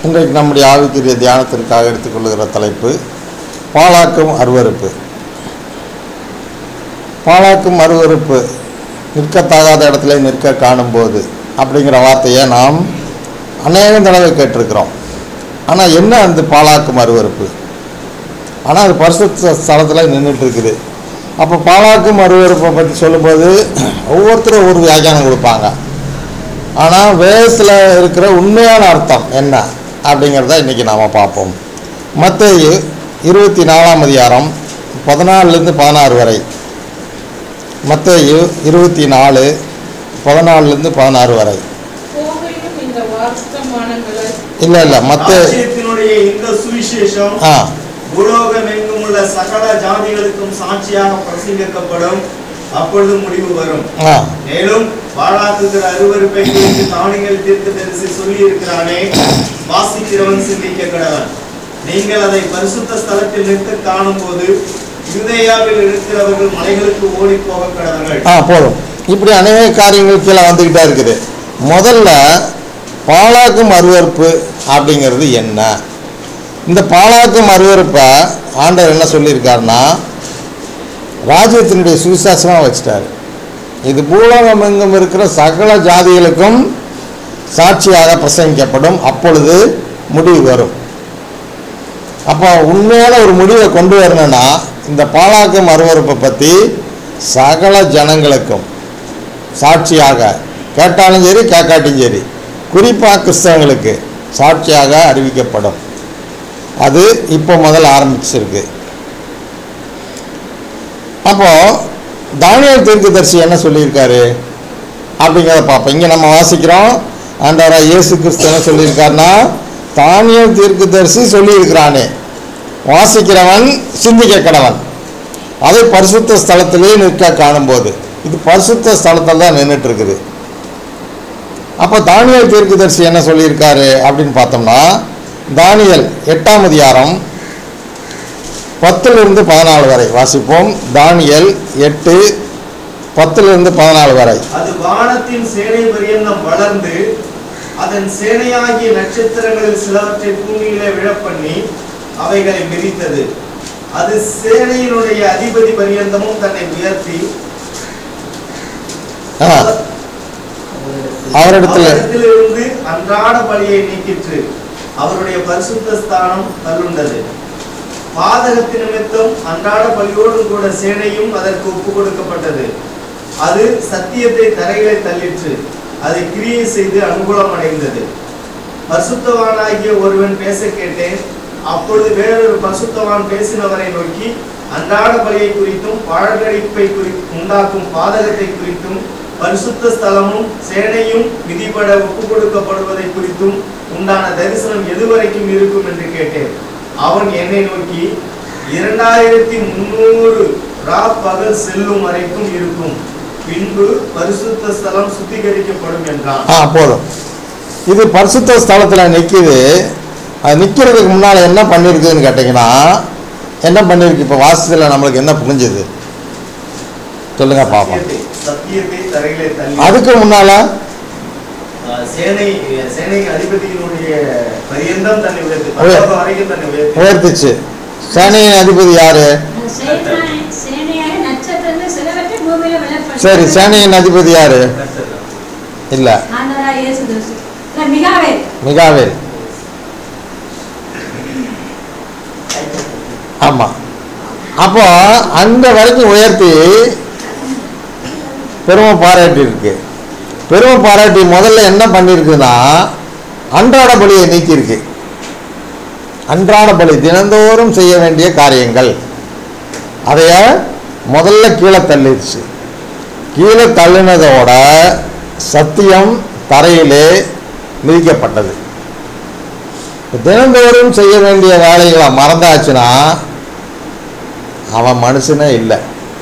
இன்றைக்கு நம்முடைய ஆவிக்குரிய தியானத்திற்காக எடுத்துக்கொள்கிற தலைப்பு பாலாக்கும் அருவருப்பு பாலாக்கும் அருவருப்பு நிற்கத்தகாத இடத்துல நிற்க காணும்போது அப்படிங்கிற வார்த்தையை நாம் அநேக தடவை கேட்டிருக்கிறோம் ஆனால் என்ன அந்த பாலாக்கும் அருவருப்பு ஆனால் அது பரிசுத்த ஸ்தலத்தில் நின்றுட்டு இருக்குது அப்போ பாலாக்கும் அருவருப்பை பற்றி சொல்லும்போது ஒவ்வொருத்தரும் ஒவ்வொரு வியாக்கியானம் கொடுப்பாங்க ஆனால் வேதத்தில் இருக்கிற உண்மையான அர்த்தம் என்ன அப்படிங்கிறத இன்றைக்கி நாம் பார்ப்போம் மத்தேயு இருபத்தி நாலாம் அதிகாரம் பதினாலுலேருந்து பதினாறு வரை மத்தேயு இருபத்தி நாலு பதினாலுலேருந்து பதினாறு வரை போகையும் இந்த வார்த்தமானங்களை இல்லை இல்லை மத்த ராஜ்யத்தினுடைய இந்த சுவிசேஷம் ஆ பூலோகம் எங்கும் உள்ள சகல ஜாதிகளுக்கும் சாட்சியாக பிரசங்கிக்கப்படும் அப்பொழுது முடிவு வரும் ஆ மேலும் பாழாக்குகிற அருவருப்பை குறித்து தானியல் தீர்க்க தரிசி சொல்லி இருக்கிறானே வாசிக்கிறவன் சிந்திக்க கடவன் நீங்கள் அதை பரிசுத்த ஸ்தலத்தில் நிற்க காணும்போது யூதேயாவில் இருக்கிறவர்கள் மலைகளுக்கு ஓடி போக கடவர்கள் ஆ போதும் இப்படி அநேக காரியங்கள் கீழே வந்துக்கிட்டே இருக்குது முதல்ல பாலாக்கும் அருவருப்பு அப்படிங்கிறது என்ன இந்த பாலாக்கும் அருவருப்பை ஆண்டவர் என்ன சொல்லியிருக்காருன்னா ராஜ்யத்தினுடைய சுவிசேஷமாக வச்சிட்டாரு இது பூலோகம் எங்கும் இருக்கிற சகல ஜாதிகளுக்கும் சாட்சியாக பிரசங்கிக்கப்படும் அப்பொழுது முடிவு வரும் அப்போ உண்மையான ஒரு முடிவை கொண்டு வரணும்னா இந்த பாலாக்கும் அருவருப்பை பற்றி சகல ஜனங்களுக்கும் சாட்சியாக கேட்டாலும் சரி கேட்காட்டியும் சரி குறிப்பாக கிறிஸ்தவங்களுக்கு சாட்சியாக அறிவிக்கப்படும் அது இப்போ முதல்ல ஆரம்பிச்சிருக்கு அப்போ தானியல் தீர்க்கதரிசி என்ன சொல்லியிருக்காரு அப்படிங்கிறத பார்ப்போம் இங்கே நம்ம வாசிக்கிறோம் ஆண்டவராக இயேசு கிறிஸ்து என்ன சொல்லியிருக்காருன்னா தானியல் தீர்க்கதரிசி சொல்லியிருக்கிறானே வாசிக்கிறவன் சிந்திக்க கடவன் அதை பரிசுத்த ஸ்தலத்திலே நிற்க காணும்போது இது பரிசுத்த ஸ்தலத்தில் தான் நின்றுட்டு இருக்குது அப்போ தானியல் தீர்க்கதரிசி என்ன சொல்லியிருக்காரு அப்படின்னு பார்த்தோம்னா தானியல் எட்டாம் அதிகாரம் பத்திலிருந்து பதினாலு வரை வாசிப்போம் தானியல் எட்டு பத்திலிருந்து பதினாலு வரை அது வானத்தின் சேனை பரியந்தம் வளர்ந்து அதன் சேனையாகிய நட்சத்திரங்களில் சிலவற்றை பூமியிலே விழப்பண்ணி அவைகளை மிதித்தது அது சேனையினுடைய அதிபதி பரியந்தமும் தன்னை உயர்த்தி ஆ, அவரிடத்துல அவரிடத்திலிருந்து அன்றாட பலியை நீக்கிற்று அவருடைய பரிசுத்த ஸ்தானம் தள்ளுண்டது பாதகத்தின் நிமித்தம் அன்றாட பலியோடு கூட சேனையும் அதற்கு ஒப்பு கொடுக்கப்பட்டது அது சத்தியத்தை தரையிலே தள்ளிற்று அதை கிரியை செய்து அனுகூலம் அடைந்தது பரிசுத்தவானாகிய ஒருவன் பேச கேட்டேன் அப்பொழுது வேறொரு பரிசுத்தவான் பேசினவரை நோக்கி அன்றாட பலியை குறித்தும் பாழகடிப்பை குறி உண்டாக்கும் பாதகத்தை குறித்தும் பரிசுத்த ஸ்தலமும் சேனையும் விதிபட ஒப்பு கொடுக்கப்படுவதை குறித்தும் உண்டான தரிசனம் எதுவரைக்கும் இருக்கும் என்று கேட்டேன் அவன் என்னை நோக்கி இரண்டாயிரத்தி முன்னூறு ரா பகல் செல்லும் வரைக்கும் இருக்கும் பின்பு பரிசுத்த ஸ்தலம் சுத்திகரிக்கப்படும் என்றான் ஆ போதும் இது பரிசுத்த ஸ்தலத்தில் நிற்கிது அது நிற்கிறதுக்கு முன்னால் என்ன பண்ணியிருக்குதுன்னு கேட்டிங்கன்னா என்ன பண்ணியிருக்கு இப்போ வாசத்தில் நம்மளுக்கு என்ன புரிஞ்சுது சொல்லுங்க பார்ப்போம் சத்தியத்தை- சத்தியத்தை தரையிலே தள்ளி அதுக்கு முன்னால் அஹ், சேனை சேனை அதிபதியினுடைய பரியந்தம் தன்னை உயர்த்தி உயர்- பரலோகம் வரைக்கும் தன்னை உயர்த்தி உயர்த்துச்சு சேனையின் அதிபதி யாரு சேனை- சேனையாக நட்சத்திரங்கள் சிலவற்றை பூமியில விழப்பண்ணி- சரி சேனையின் அதிபதி யாரு இல்லை ஆண்டவராகிய இயேசு கிறிஸ்து. இல்ல, மிகாவேல். மிகாவேல் ஆமாம் அப்போ அங்கே வரைக்கும் உயர்த்தி பெருமை பாராட்டி இருக்கு பெருமை பாராட்டி முதல்ல என்ன பண்ணியிருக்குன்னா அன்றாட பலியை நீக்கியிருக்கு அன்றாட பலி தினந்தோறும் செய்ய வேண்டிய காரியங்கள் அதைய முதல்ல கீழே தள்ளிடுச்சு கீழே தள்ளினதோட சத்தியம் தரையிலே மிதிக்கப்பட்டது தினந்தோறும் செய்ய வேண்டிய வேலைகளை மறந்தாச்சுன்னா அவன் மனுஷனே இல்லை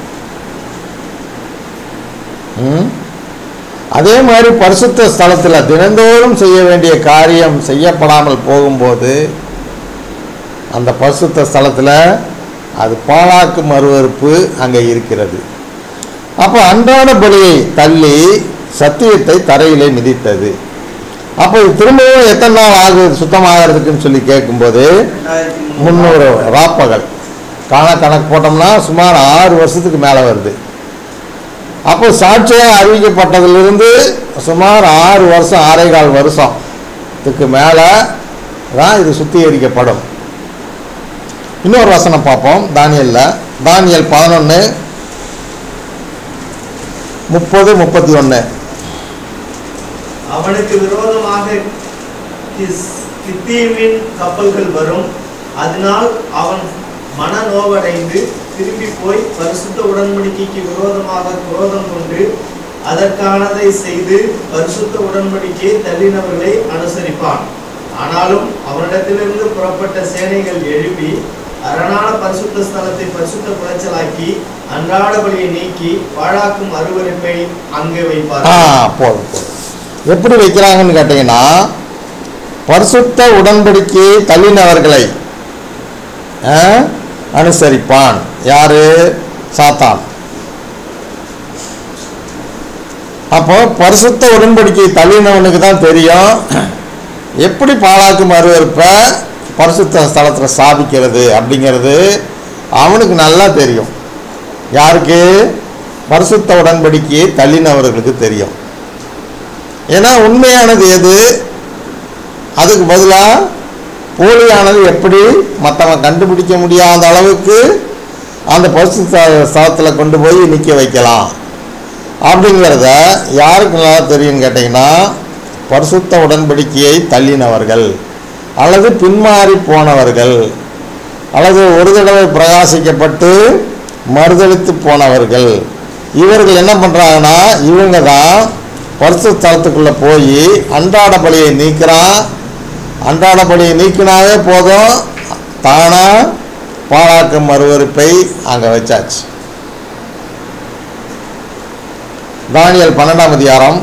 ம்? அதே மாதிரி பரிசுத்த ஸ்தலத்தில் தினந்தோறும் செய்ய வேண்டிய காரியம் செய்யப்படாமல் போகும்போது அந்த பரிசுத்த ஸ்தலத்தில் அது பாழாக்கு மறுவறுப்பு அங்கே இருக்கிறது அப்போ அன்றாட பலியை தள்ளி சத்தியத்தை தரையிலே மிதித்தது அப்போ இது திரும்பவும் எத்தனை நாள் ஆகுது சுத்தமாகிறதுக்குன்னு சொல்லி கேட்கும்போது ரெண்டாயிரத்தி முந்நூறு ராப்பகல் காண கணக்கு போட்டோம்னா சுமார் ஆறு வருஷத்துக்கு மேலே வருது அப்போ சாட்சியாக அறிவிக்கப்பட்டதிலிருந்து சுமார் ஆறு வருஷம் ஆறே கால் வருஷத்துக்கு மேலே தான் இது சுத்திகரிக்கப்படும் இன்னொரு வசனம் பார்ப்போம் தானியலில் தானியல் பதினொன்று முப்பது முப்பத்தி ஒன்று அவனுக்கு விரோதமாக கிஸ்- கித்தீமின் கப்பல்கள் வரும் அதனால் அவன் மனநோவடைந்து திரும்பி போய் பரிசுத்த உடன்படிக்கைக்கு விரோதமாக குரோதம் கொண்டு அதற்கானதை செய்து பரிசுத்த உடன்படிக்கையை தள்ளினவர்களை அனுசரிப்பான் ஆனாலும் அவனிடத்திலிருந்து புறப்பட்ட சேனைகள் எழுப்பி அரணான பரிசுத்த ஸ்தலத்தை பரிசுத்த குலைச்சலாக்கி அன்றாட பலியை நீக்கி பாழாக்கும் அருவருப்பை அங்கே ஆ வைப்பார் போதும் போதும் எப்படி வைக்கிறாங்கன்னு கேட்டிங்கன்னா பரிசுத்த உடன்படிக்கையை தள்ளினவர்களை ஆ, அனுசரிப்பான் யாரு சாத்தான் அப்போ பரிசுத்த உடன்படிக்கையை தள்ளினவனுக்கு தான் தெரியும் எப்படி பாலாக்கு மறுவறுப்ப பரிசுத்த ஸ்தலத்தில் ஸ்தாபிக்கிறது அப்படிங்கிறது அவனுக்கு நல்லா தெரியும் யாருக்கு பரிசுத்த உடன்படிக்கையை தள்ளினவர்களுக்கு தெரியும் ஏன்னா உண்மையானது எது அதுக்கு பதிலாக போலியானது எப்படி மற்றவன் கண்டுபிடிக்க முடியாத அளவுக்கு அந்த பரிசுத்த ஸ்தலத்தில் கொண்டு போய் நிற்க வைக்கலாம் அப்படிங்கிறத யாருக்கு நல்லா தெரியும்னு கேட்டிங்கன்னா பரிசுத்த உடன்படிக்கையை தள்ளினவர்கள் அல்லது பின்மாறி போனவர்கள் அல்லது ஒரு தடவை பிரகாசிக்கப்பட்டு மறுதளித்து போனவர்கள் இவர்கள் என்ன பண்ணுறாங்கன்னா இவங்க தான் பரிசு ஸ்தலத்துக்குள்ளே போய் அன்றாட பலியை நீக்கிறான் அன்றாட பலியை நீக்கினாவே போதும் தானாக பாழாக்கும் மறுவறுப்பை அங்கே வச்சாச்சு தானியல் பன்னெண்டாம் அதிகாரம்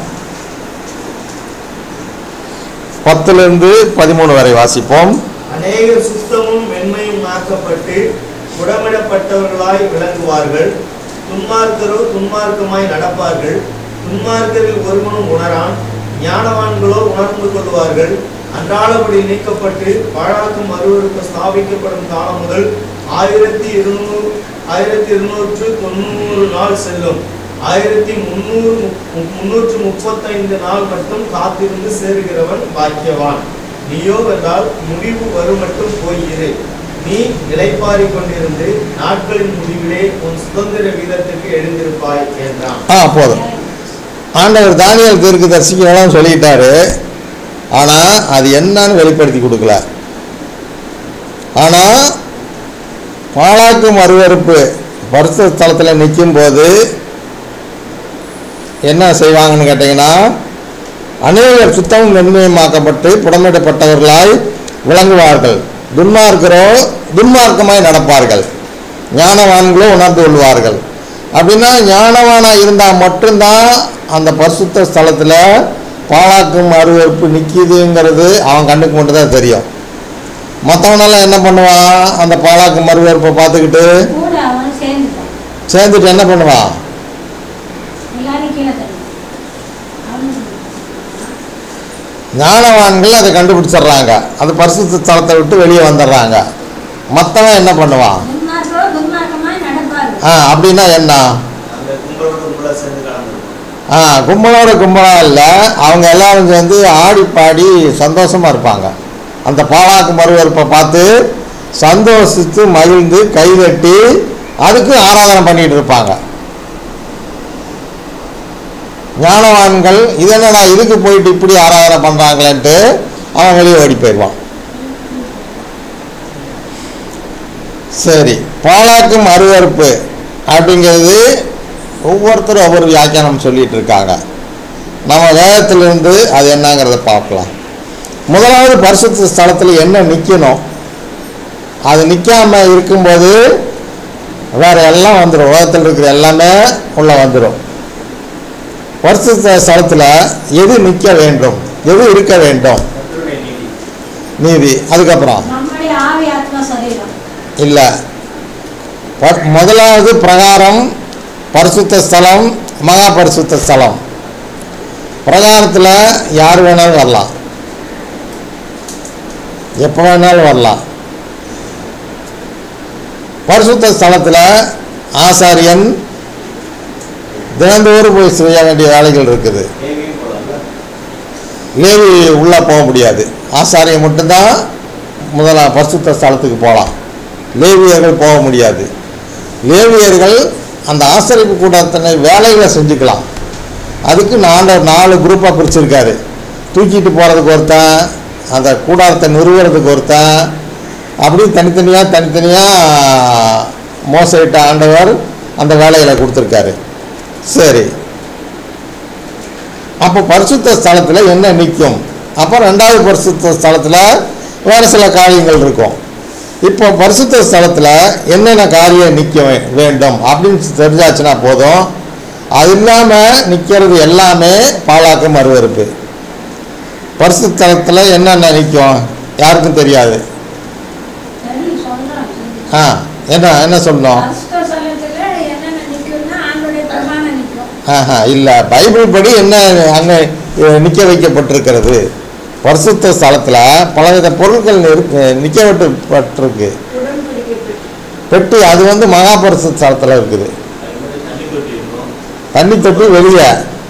பத்துலேருந்து பதிமூணு வரை வாசிப்போம் அநேகர் சுத்தமும் மென்மையும் ஆக்கப்பட்டு புடமிடப்பட்டவர்களாய் விளங்குவார்கள் துன்மார்க்கரோ துன்மார்க்கமாய் நடப்பார்கள் துன்மார்க்கரில் ஒருவனும் உணரான் ஞானவான்களோ உணர்ந்து கொள்வார்கள் அன்றாடபடி நீக்கப்பட்டு பாழாக்கும் அருவருக்கு ஸ்தாபிக்கப்படும் காலம் முதல் ஆயிரத்தி இருநூறு ஆயிரத்தி இருநூற்று தொண்ணூறு நாள் செல்லும் ஆயிரத்தி முன்னூறு மு- முன்னூற்று முப்பத்தைந்து நாள் மட்டும் காத்திருந்து சேருகிறவன் பாக்கியவான் நீயோ என்றால் முடிவு வருமட்டும் போய் இரு நீ நிலைப்பாரி கொண்டிருந்து நாட்களின் முடிவிலே உன் சுதந்திர வீதத்துக்கு எழுந்திருப்பாய் என்றான் ஆ போதும் ஆண்டவர் தானியல் தீர்க்கு தரிசிக்கலாம் சொல்லிட்டாரு ஆனால் அது என்னன்னு வெளிப்படுத்தி கொடுக்கல ஆனால் பாலாக்கு மறுவறுப்பு பரிசு ஸ்தலத்தில் நிற்கும் போது என்ன செய்வாங்கன்னு கேட்டிங்கன்னா அநேகர் சுத்தமும் மென்மையமாக்கப்பட்டு புடமிடப்பட்டவர்களாய் விளங்குவார்கள் துன்மார்க்கரோ துன்மார்க்கமாய் நடப்பார்கள் ஞானவான்களோ உணர்ந்து கொள்வார்கள் அப்படின்னா ஞானவானாக இருந்தால் மட்டும்தான் அந்த பரிசுத்த ஸ்தலத்தில் பாலாக்கும் அருவறுப்பு நிற்கிதுங்கிறது அவன் கண்ணுக்கு மட்டும் தான் தெரியும் மற்றவனெல்லாம் என்ன பண்ணுவான் அந்த பாலாக்கு மறுவறுப்பை பார்த்துக்கிட்டு கூட அவன் சேர்ந்துட்டான் சேர்ந்துட்டு என்ன பண்ணுவான் எல்லாரும் கீழே தள்ளி அவனும் ஞானவான்கள் அதை கண்டுபிடிச்சிடுறாங்க அது பரிசுத்த ஸ்தலத்தை விட்டு வெளியே வந்துடுறாங்க மற்றவன் என்ன பண்ணுவான் துன்மார்க்கோ துன்மார்க்கமாய் நடப்பார்கள் ஆ அப்படின்னா என்ன அந்த கும்பலோட கும்பலா சேர்ந்து கலந்துருக்கும் ஆ கும்பலோட கும்பலாக இல்லை அவங்க எல்லாரும் சேர்ந்து ஆடி பாடி சந்தோஷமாக இருப்பாங்க அந்த பாலாக்கு மறுவறுப்பை பார்த்து சந்தோஷித்து மகிழ்ந்து கைதட்டி அதுக்கு ஆராதனை பண்ணிட்டு இருப்பாங்க ஞானவான்கள் இது என்னடா இதுக்கு போயிட்டு இப்படி ஆராதனை பண்ணுறாங்களேன்ட்டு அவன் வெளியே ஓடி போயிடுவான் சரி பாலாக்கும் அருவறுப்பு அப்படிங்கிறது ஒவ்வொருத்தரும் ஒவ்வொரு வியாக்கியானம் சொல்லிட்டு இருக்காங்க நம்ம வேதத்திலிருந்து அது என்னங்கிறத பார்க்கலாம் முதலாவது பரிசுத்த ஸ்தலத்தில் என்ன நிற்கணும் அது நிற்காம இருக்கும்போது வேற எல்லாம் வந்துடும் உலகத்தில் இருக்கிற எல்லாமே உள்ள வந்துடும் பரிசுத்த ஸ்தலத்தில் எது நிற்க வேண்டும் எது இருக்க வேண்டும் கர்த்தருடைய நீதி நீதி அதுக்கப்புறம் நம்முடைய ஆவி ஆத்மா சரீரம் இல்லை ப- முதலாவது பிரகாரம் பரிசுத்த ஸ்தலம் மகா பரிசுத்த ஸ்தலம் பிரகாரத்தில் யார் வேணாலும் வரலாம் எப்போ வேணாலும் வரலாம் பரிசுத்த ஸ்தலத்தில் ஆசாரியன் தினந்தோறும் போய் செய்ய வேண்டிய வேலைகள் இருக்குது தேவையும் போலாம்ல லேவி உள்ளே போக முடியாது ஆசாரியம் மட்டும்தான் முதல்ல பரிசுத்த ஸ்தலத்துக்கு போகலாம் லேவியர்கள் போக முடியாது லேவியர்கள் அந்த ஆசிரியப்பு கூட்டத்தினை வேலைகளை செஞ்சுக்கலாம் அதுக்கு நாலு நாலு குரூப்பாக பிரிச்சிருக்காரு தூக்கிட்டு போகிறதுக்கு ஒருத்தன் அந்த கூடாரத்தை நிறுவுறதுக்கு ஒருத்தன் அப்படி தனித்தனியாக தனித்தனியாக மோசடிட்ட ஆண்டவர் அந்த வேலைகளை கொடுத்துருக்காரு சரி அப்போ பரிசுத்த ஸ்தலத்தில் என்ன நிற்கும் அப்போ ரெண்டாவது பரிசுத்த ஸ்தலத்தில் வேறு சில காரியங்கள் இருக்கும் இப்போ பரிசுத்த ஸ்தலத்தில் என்னென்ன காரியம் நிற்க வே- வேண்டும் அப்படின்னு தெரிஞ்சாச்சுன்னா போதும் அது இல்லாமல் நிற்கிறது எல்லாமே பாலாக்கும் மறுவறுப்பு பரிசுத்த ஸ்தலத்தில் என்னென்ன நிற்கும் யாருக்கும் தெரியாது சரி சொல்றோம் ஆ என்ன என்ன சொல்லணும் பரிசுத்த ஸ்தலத்துல என்னென்ன நிக்கும்னா ஆண்டோடைய பிரமாணம் நிக்கும் ஆஹா இல்லை பைபிள் படி என்ன அங்கே நிற்க வைக்கப்பட்டிருக்கிறது பரிசுத்த ஸ்தலத்தில் பலவித பொருட்கள் இருக்கு நிற்க வைக்கப்பட்டிருக்கு உடன்படிக்கை பெட்டி. பெட்டி அது வந்து மகா பரிசுத்த ஸ்தலத்தில் இருக்குது அது மாதிரி தண்ணி தொட்டி இருக்கும் தண்ணி தொட்டி வெளியே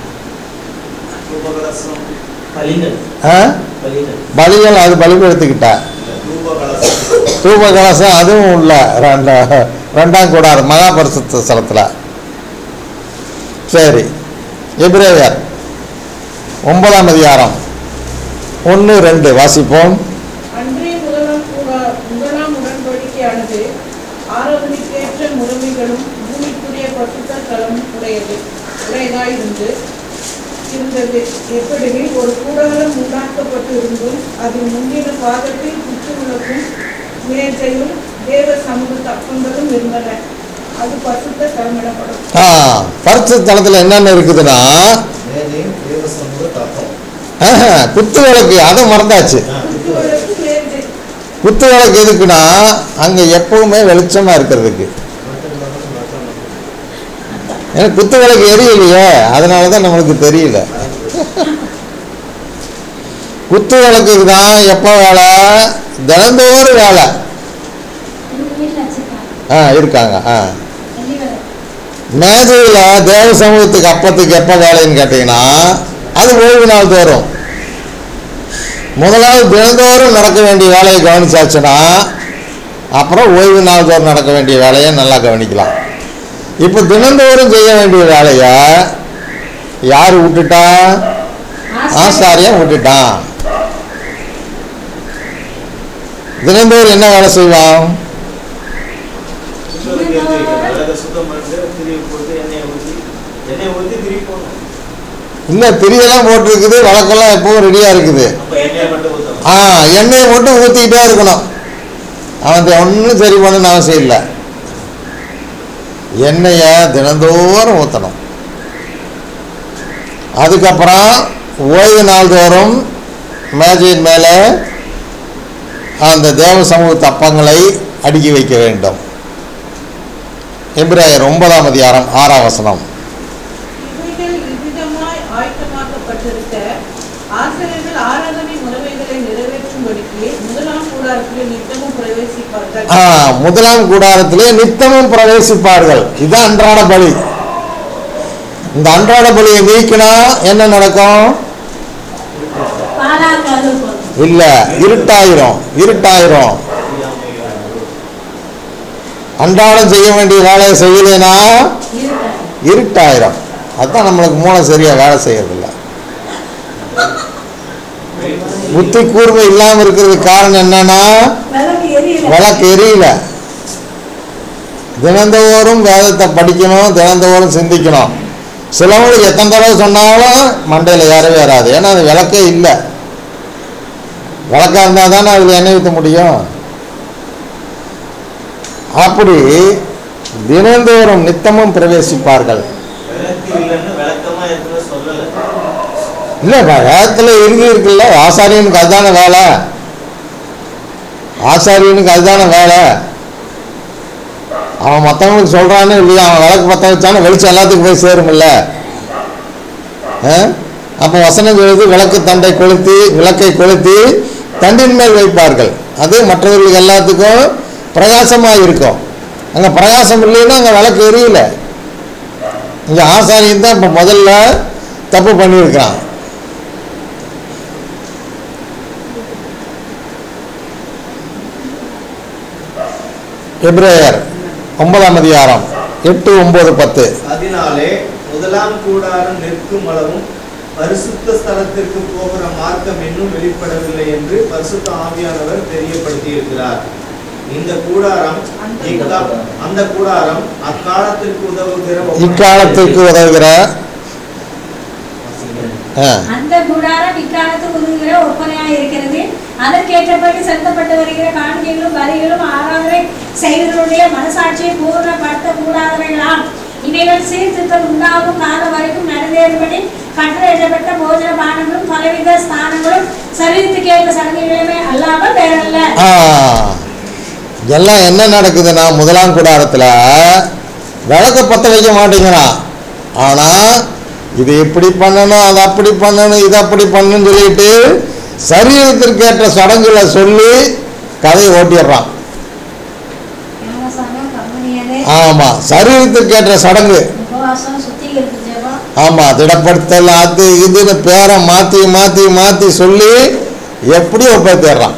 தூபகலசம் பலிகள் ஆ பலிகள் பலிகள் அது பலிபடுத்திக்கிட்டா இல்ல, தூபகலசம் தூப கலசம் அதுவும் உள்ள ரெண்டா ரெண்டாம் கூடாது மகா பரிசுத்த ஸ்தலத்தில் சரி எபிரேயர் ஒன்பதாம் அதிகாரம் ஒன்று ரெண்டு வாசிப்போம் அன்றே முதலாம் கூட- முதலாம் உடன்படிக்கையானது ஆராதனைக்கேற்ற முறைமைகளும் பூமிக்குரிய பசுத்த தலம் உடையது உடையதாயிருந்து இருந்தது எப்படியில் ஒரு கூடாரம் உண்டாக்கப்பட்டு இருந்தும் அது முந்தின பாதத்தில் குத்துவிளக்கும் மேஜையும் தேவ சமூக தப்பங்களும் இருந்தன அது பசுத்த தலமிடப்படும் ஆ பரிசுத்த ஸ்தலத்தில் என்னென்ன இருக்குதுன்னா மேதையும் தேவ சமூக தப்பம் ஆஹா, குத்து விளக்கு அதை மறந்தாச்சு குத்துவிளக்கு மேஜை குத்து விளக்கு எதுக்குன்னா அங்கே எப்பவுமே வெளிச்சமாக இருக்கிறதுக்கு ஏன்னா குத்து விளக்கு எரியலையே அதனால தான் நம்மளுக்கு தெரியல குத்து விளக்குக்கு தான் எப்போ வேலை தினந்தோறும் வேலை எங்க வீட்டுல வச்சிருக்காங்க ஆ இருக்காங்க ஆ வெள்ளி வேலை மேஜையில் தேவ சமூகத்துக்கு அப்பத்துக்கு எப்போ வேலைன்னு கேட்டிங்கன்னா அது ஓய்வு நாள் தோறும் முதலாவது தினந்தோறும் நடக்க வேண்டிய வேலையை கவனிச்சாச்சுன்னா அப்புறம் ஓய்வு நாள் தோறும் நடக்க வேண்டிய வேலையை நல்லா கவனிக்கலாம் இப்போ தினந்தோறும் செய்ய வேண்டிய வேலையை யார் விட்டுட்டா ஆசாரியம் விட்டுட்டான் தினந்தோறும் என்ன வேலை செய்வான் சுத்தத்துக்கு எடுத்து வைக்கணும். விளக்க சுத்தம் பண்ணிட்டு திருப்பி போட்டு எண்ணெயை ஊற்றி எண்ணெயை ஊற்றி திருப்பி போடணும் இல்லை திரியெல்லாம் போட்டிருக்குது வழக்கெல்லாம் எப்பவும் ரெடியாக இருக்குது அப்போ எண்ணெயை மட்டும் ஊற்றணும் ஆ எண்ணெயை மட்டும் ஊற்றிக்கிட்டே இருக்கணும் அவன் ஒன்றும் சரி பண்ணணும்னு அவசியம் இல்லை எண்ணெயை தினந்தோறும் ஊற்றணும் அதுக்கப்புறம் ஓய்வு நாள்தோறும் மேஜையின் மேலே அந்த தேவ சமூக தப்பங்களை அடுக்கி வைக்க வேண்டும் எபிராயர் ஒன்பதாம் அதிகாரம் ஆறாம் வசனம் இவைகள் இவ்விதமாய் ஆயத்தமாக்கப்பட்டிருக்க ஆசிரியர்கள் ஆராதனை முறைமைகளை நிறைவேற்றும்படிக்கு முதலாம் கூடாரத்தில் நித்தமும் பிரவேசிப்பார்கள் ஆ முதலாம் கூடாரத்திலே நித்தமும் பிரவேசிப்பார்கள் இது அன்றாட பலி இந்த அன்றாட பலியை நீக்கினா என்ன நடக்கும் பாலாக்காது போதும் இல்ல இருட்டாயிரும் இருட்டாயிரும் அன்றாடம் செய்ய வேண்டிய வேலையை செய்யலைன்னா இருக்காது இருட்டாயிரும் அதுதான் நம்மளுக்கு மூளை சரியா வேலை செய்யறதில்ல புத்தி கூர்மை இல்லாம இருக்கிறதுக்கு காரணம் என்னன்னா விளக்கு எரியல விளக்கு எரியல தினந்தோறும் வேதத்தை படிக்கணும் தினந்தோறும் சிந்திக்கணும் சிலவங்களுக்கு எத்தனை தடவை சொன்னாலும் மண்டையில் ஏறவே ஏறாது ஏன்னா அது விளக்கே இல்லை விளக்கா இருந்தால் தானே அதில் எண்ணெய் ஊற்ற முடியும் அப்படி தினந்தோறும் நித்தமும் பிரவேசிப்பார்கள் விளக்கு இல்லைன்னு விளக்கமா இருக்குன்னு சொல்லலை இல்லை வேதத்தில் இறுதி இருக்குல்ல ஆசாரியனுக்கு அதுதானே வேலை ஆசாரியனுக்கு அதுதானே வேலை அவன் மற்றவங்களுக்கு சொல்கிறானே இல்லையா அவன் விளக்கு பற்ற வச்சானே வெளிச்சம் எல்லாத்துக்கும் போய் சேருமில்ல ஆ? அப்போ வசனம் சொல்லுது விளக்கு தண்டை கொளுத்தி விளக்கை கொளுத்தி தண்டின் மேல் வைப்பார்கள் அது மற்றவர்களுக்கு எல்லாத்துக்கும் பிரகாசமாக இருக்கும் அங்கே பிரகாசம் இல்லைன்னா அங்கே விளக்கு எரியல இங்கே ஆசாரியன் தான் இப்போ முதல்ல தப்பு பண்ணியிருக்கிறான் எப்ரேயர் ஒன்பதாம் அதிகாரம் எட்டு ஒன்பது பத்து அதனாலே முதலாம் கூடாரம் நிற்கும் அளவும் பரிசுத்த ஸ்தலத்திற்கு போகிற மார்க்கம் இன்னும் வெளிப்படவில்லை என்று பரிசுத்த ஆவியானவர் தெரியப்படுத்தி இருக்கிறார் இந்த கூடாரம் அந்த இக்கா- அந்த கூடாரம் அக்காலத்திற்கு உதவுகிற ஒப்பனை இக்காலத்திற்கு உதவுகிற ஆ, அந்த கூடாரம் இக்காலத்துக்கு உதவுகிற ஒப்பனையாக இருக்கிறது அதற்கேற்றபடி செலுத்தப்பட்டு வருகிற காணிக்கைகளும் பலிகளும் ஆராதனை செய்வர்களுடைய மனசாட்சியை பூர்ணப்படுத்த கூடாதவைகளாம் இவைகள் சீர்திருத்தம் உண்டாகும் காலம் வரைக்கும் நடந்தேறுபடி கட்டளையிடப்பட்ட போஜன பானங்களும் பலவித ஸ்தானங்களும் சரீரத்துக்கு ஏற்ற சடங்குகளுமே அல்லாமல் வேறல்ல ஆ. எல்லாம் என்ன நடக்குதுன்னா முதலாம் கூடாரத்தில் விளக்க பற்ற வைக்க மாட்டேங்கிறான் ஆனால் இது இப்படி பண்ணணும் அதை அப்படி பண்ணணும் இதை அப்படி பண்ணணும்னு சொல்லிட்டு சரீரத்திற்கு ஏற்ற சடங்குகளை சொல்லி கதையை ஓட்டிடுறான் ஞானசானம் கம்பெனியது ஆமாம் சரீரத்திற்கு ஏற்ற சடங்கு உபவாசம் சுத்திகரிப்பு ஜெபம் ஆமாம் திடப்படுத்தல் அது இதுன்னு பேரை மாற்றி மாற்றி மாற்றி சொல்லி எப்படி ஒப்பேத்திடுறான்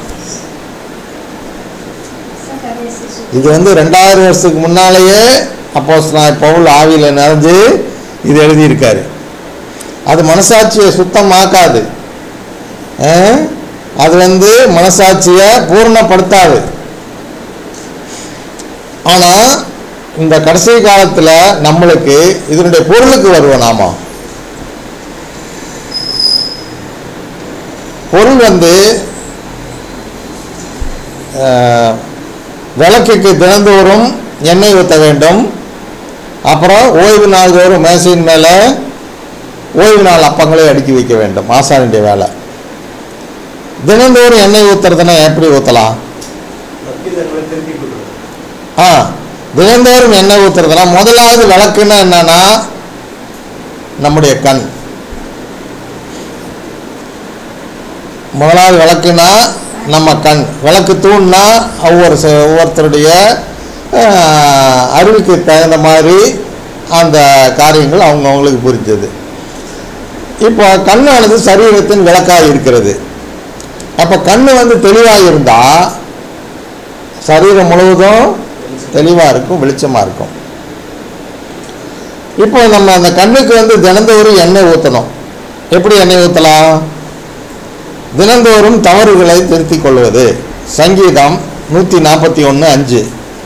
கடைசி சுத்தி இது வந்து ரெண்டாயிரம் வருஷத்துக்கு முன்னாலேயே அப்போஸ் நான் பவுல் ஆவியில் நிறைஞ்சு இது எழுதியிருக்காரு அது மனசாட்சியை சுத்தமாக்காது ஆ? அது வந்து மனசாட்சியை பூர்ணப்படுத்தாது ஆனால் இந்த கடைசி காலத்தில் நம்மளுக்கு இதனுடைய பொருளுக்கு வருவோம் நாம பொருள் வந்து ஆஹ், விளக்குக்கு தினந்தோறும் எண்ணெய் ஊற்ற வேண்டும் அப்புறம் ஓய்வு நாள் தோறும் மேசையின் மேலே ஓய்வு நாள் அப்பங்களை அடுக்கி வைக்க வேண்டும் ஆசானுடைய வேலை தினந்தோறும் எண்ணெய் ஊற்றுறதுன்னா எப்படி ஊற்றலாம் பக்திதர்களை திருப்பி கொடுக்கும் ஆ தினந்தோறும் எண்ணெய் ஊற்றுறதுனா முதலாவது விளக்குன்னா என்னன்னா நம்முடைய கண் முதலாவது விளக்குனா நம்ம கண் விளக்கு தூண்னா ஒவ்வொரு ச- ஒவ்வொருத்தருடைய ஆஹ், அறிவுக்கு தகுந்த மாதிரி அந்த காரியங்கள் அவங்க அவங்களுக்கு புரிஞ்சது இப்போ கண்ணானது சரீரத்தின் விளக்காக இருக்கிறது அப்போ கண் வந்து தெளிவாக இருந்தால் சரீரம் முழுவதும் தெளிவாக இருக்கும் வெளிச்சமாக இருக்கும் இப்போ நம்ம அந்த கண்ணுக்கு வந்து தினந்தோறும் எண்ணெய் ஊற்றணும் எப்படி எண்ணெய் ஊற்றலாம் தினந்தோறும் தவறுகளை திருத்திக் கொள்வது சங்கீதம் நூற்றி நாற்பத்தி ஒன்று அஞ்சு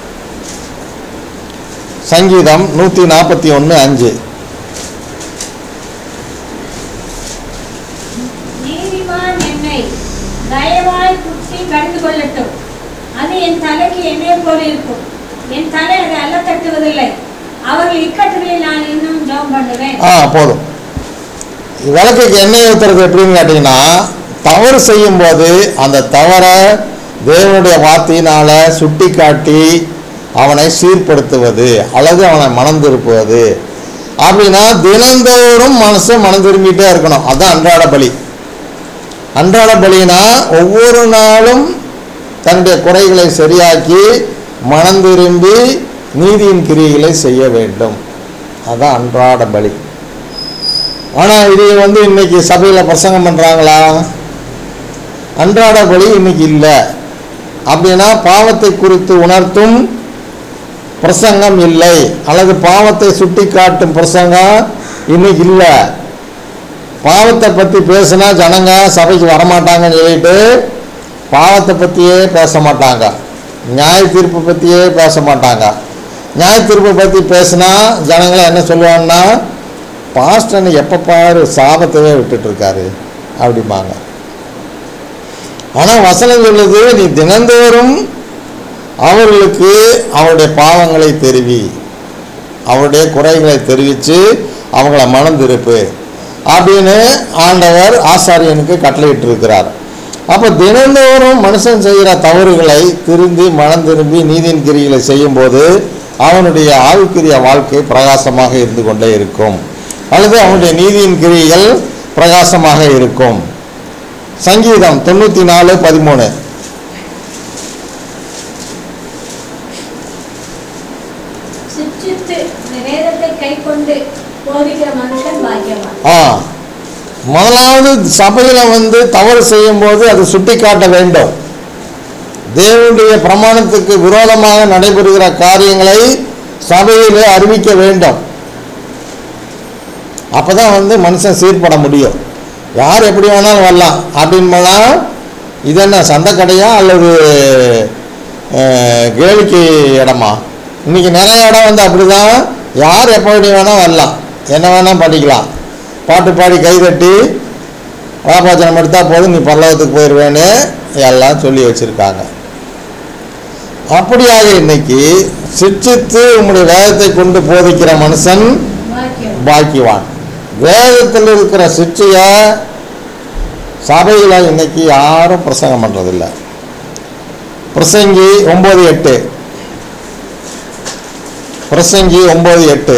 சங்கீதம் நூற்றி நாற்பத்தி ஒன்று அஞ்சு நீதிமான் என்னை தயவாய் குத்தி கடிந்து கொள்ளட்டும் அது என் தலைக்கு எண்ணெய் போல இருக்கும் என் தலை அதை அல்ல தட்டுவதில்லை அவர்கள் இக்கட்டுகளில் நான் இன்னும் ஜெபம் பண்ணுவேன் ஆ போதும் விளக்குக்கு எண்ணெய் ஊற்றுறது எப்படின்னு கேட்டிங்கன்னா தவறு செய்யும்போது அந்த தவறை தேவனுடைய வார்த்தையினால சுட்டி காட்டி அவனை சீர்படுத்துவது அல்லது அவனை மனம் திருப்புவது அப்படின்னா தினந்தோறும் மனசு மனம் திரும்பிட்டே இருக்கணும் அதுதான் அன்றாட பலி அன்றாட பலினா ஒவ்வொரு நாளும் தன்னுடைய குறைகளை சரியாக்கி மனம் திரும்பி நீதியின் கிரியைகளை செய்ய வேண்டும் அதுதான் அன்றாட பலி ஆனால் இது வந்து இன்னைக்கு சபையில் பிரசங்கம் பண்ணுறாங்களா அன்றாட பலி இன்னைக்கு இல்லை அப்படின்னா பாவத்தை குறித்து உணர்த்தும் பிரசங்கம் இல்லை அல்லது பாவத்தை சுட்டி காட்டும் பிரசங்கம் இன்னைக்கு இல்லை பாவத்தை பற்றி பேசுனா ஜனங்க சபைக்கு வரமாட்டாங்கன்னு சொல்லிட்டு பாவத்தை பற்றியே பேச மாட்டாங்க நியாய தீர்ப்பு பற்றியே பேச மாட்டாங்க நியாய தீர்ப்பை பற்றி பேசுனா ஜனங்களை என்ன சொல்லுவாங்கன்னா பாஸ்டனை எப்போ பாரு சாபத்தையே விட்டுட்டு இருக்காரு அப்படிம்பாங்க ஆனால் வசனம் சொல்லுது நீ தினந்தோறும் அவர்களுக்கு அவருடைய பாவங்களை தெரிவி அவருடைய குறைகளை தெரிவித்து அவங்கள மனம் திருப்பு அப்படின்னு ஆண்டவர் ஆசாரியனுக்கு கட்டளையிட்டு இருக்கிறார் அப்போ தினந்தோறும் மனுஷன் செய்கிற தவறுகளை திருந்தி மனம் திரும்பி நீதியின் கிரிகளை செய்யும்போது அவனுடைய ஆவிக்குரிய வாழ்க்கை பிரகாசமாக இருந்து கொண்டே இருக்கும் அல்லது அவனுடைய நீதியின் கிரிகள் பிரகாசமாக இருக்கும் சங்கீதம் தொண்ணூற்றி நாலு பதிமூணு சிற்றித்து வேதத்தை கை கொண்டு போதிக்கிற மனுஷன் பாக்கியவான் ஆ முதலாவது சபையில் வந்து தவறு செய்யும்போது அது சுட்டிக்காட்ட வேண்டும் தேவனுடைய பிரமாணத்துக்கு விரோதமாக நடைபெறுகிற காரியங்களை சபையிலே அறிவிக்க வேண்டும் அப்பதான் வந்து மனுஷன் சீர்பட முடியும் யார் எப்படி வேணாலும் வரலாம் அப்படின்போனா இது என்ன சந்தை கடையா அல்லது அஹ், கேளிக்கை இடமா இன்னைக்கு நிறைய இடம் வந்து அப்படிதான் யார் எப்போ வேணால் வரலாம் என்ன வேணால் படிக்கலாம் பாட்டு பாடி கை தட்டி வாபாச்சனம் எடுத்தால் போதும் நீ பல்லவத்துக்கு போயிடுவேன்னு எல்லாம் சொல்லி வச்சுருக்காங்க அப்படியாக இன்னைக்கு சிட்சித்து உம்முடைய வேதத்தை கொண்டு போதிக்கிற மனுஷன் பாக்கியம் பாக்கியவான் வேதத்தில் இருக்கிற சிற்றைய சபையில் இன்னைக்கு யாரும் பிரசங்கம் பண்ணுறதில்ல பிரசங்கி ஒம்பது எட்டு பிரசங்கி ஒம்பது எட்டு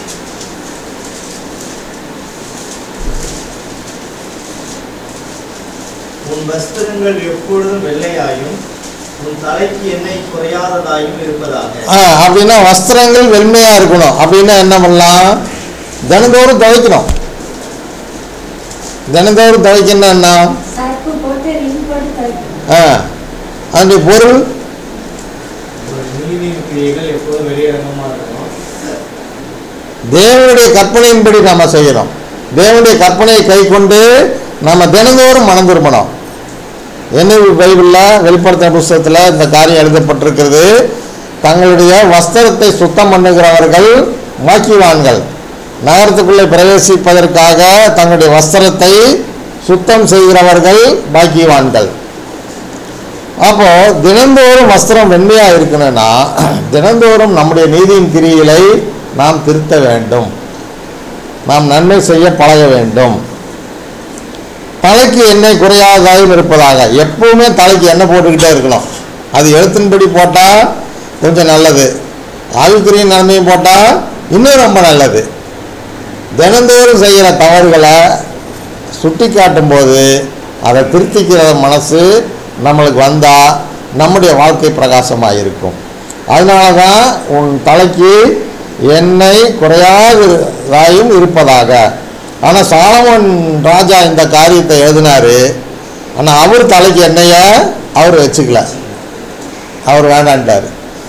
உன் வஸ்திரங்கள் எப்பொழுதும் வெள்ளையாயும் உன் தலைக்கு எண்ணெய் குறையாததாயும் இருப்பதாக ஆ அப்படின்னா வஸ்திரங்கள் வெண்மையாக இருக்கணும் அப்படின்னா என்ன பண்ணலாம் தினந்தோறும் துவைக்கணும் தினந்தோறும் துவைக்கணும் என்ன சர்ப்பு போட்டு ரிங் போட்டு துவைக்கணும் ஆ அதனுடைய பொருள் ஒரு நீதியின் கிரியைகள் எப்போதும் வெளியரங்கமாக இருக்கணும் தேவனுடைய கற்பனையின்படி நம்ம செய்யணும் தேவனுடைய கற்பனையை கை கொண்டு நம்ம தினந்தோறும் மனம் திரும்பணும் என்ன பைபிளில் வெளிப்படுத்தின புஸ்தகத்தில் இந்த காரியம் எழுதப்பட்டிருக்கிறது தங்களுடைய வஸ்திரத்தை சுத்தம் பண்ணுகிறவர்கள் மாக்கிவான்கள் நகரத்துக்குள்ளே பிரவேசிப்பதற்காக தங்களுடைய வஸ்திரத்தை சுத்தம் செய்கிறவர்கள் பாக்கியவான்கள் அப்போ தினந்தோறும் வஸ்திரம் வெண்மையா இருக்கணும்னா தினந்தோறும் நம்முடைய நீதியின் கிரியிலை நாம் திருத்த வேண்டும் நாம் நன்மை செய்ய பழக வேண்டும் தலைக்கு எண்ணெய் குறையாதாயும் இருப்பதாக எப்பவுமே தலைக்கு எண்ணெய் போட்டுக்கிட்டே இருக்கணும் அது எழுத்தின்படி போட்டால் கொஞ்சம் நல்லது ஆவிக்குரிய நன்மையும் போட்டால் இன்னும் ரொம்ப நல்லது தினந்தோறும் செய்கிற தவறுகளை சுட்டி காட்டும்போது அதை திருத்திக்கிற மனசு நம்மளுக்கு வந்தால் நம்முடைய வாழ்க்கை பிரகாசமாக இருக்கும் அதனால தான் உன் தலைக்கு எண்ணெய் குறையாததாயும் இருப்பதாக ஆனால் சாலமன் ராஜா இந்த காரியத்தை எழுதினாரு ஆனால் அவர் தலைக்கு எண்ணெயை அவர் வச்சுக்கல அவர் வேண்டான்ட்டார்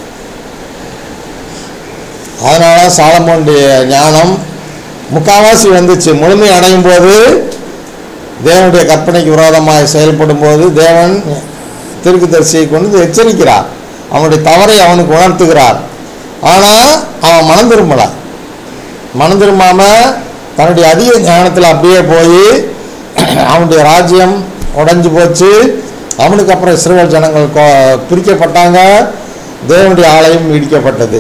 அதனால சாலமோனுடைய ஞானம் முக்காவாசி வந்துச்சு முழுமை அடையும் போது தேவனுடைய கற்பனைக்கு விரோதமாக செயல்படும் போது தேவன் தீர்க்கதரிசியை கொண்டு எச்சரிக்கிறார் அவனுடைய தவறை அவனுக்கு உணர்த்துகிறார் ஆனால் அவன் மனம் திரும்பலை மனம் திரும்பாம தன்னுடைய அதிக ஞானத்தில் அப்படியே போய் அவனுடைய ராஜ்யம் உடைஞ்சு போச்சு அவனுக்கு அப்புறம் இஸ்ரவேல் ஜனங்கள் கொ- பிரிக்கப்பட்டாங்க தேவனுடைய ஆலயம் இடிக்கப்பட்டது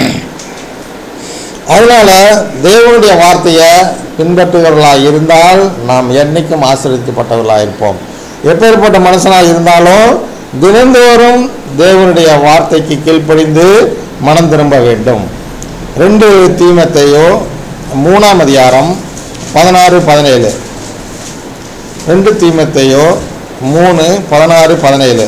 அதனால தேவனுடைய வார்த்தையை பின்பற்றுகிறவர்களாக இருந்தால் நாம் என்னைக்கும் ஆசிரியப்பட்டவர்களாக இருப்போம் எப்பேற்பட்ட மனுஷனாக இருந்தாலும் தினந்தோறும் தேவனுடைய வார்த்தைக்கு கீழ்ப்படிந்து மனம் திரும்ப வேண்டும் ரெண்டு தீமத்தையோ மூணாம் அதிகாரம் பதினாறு பதினேழு ரெண்டு தீமத்தையோ மூணு பதினாறு பதினேழு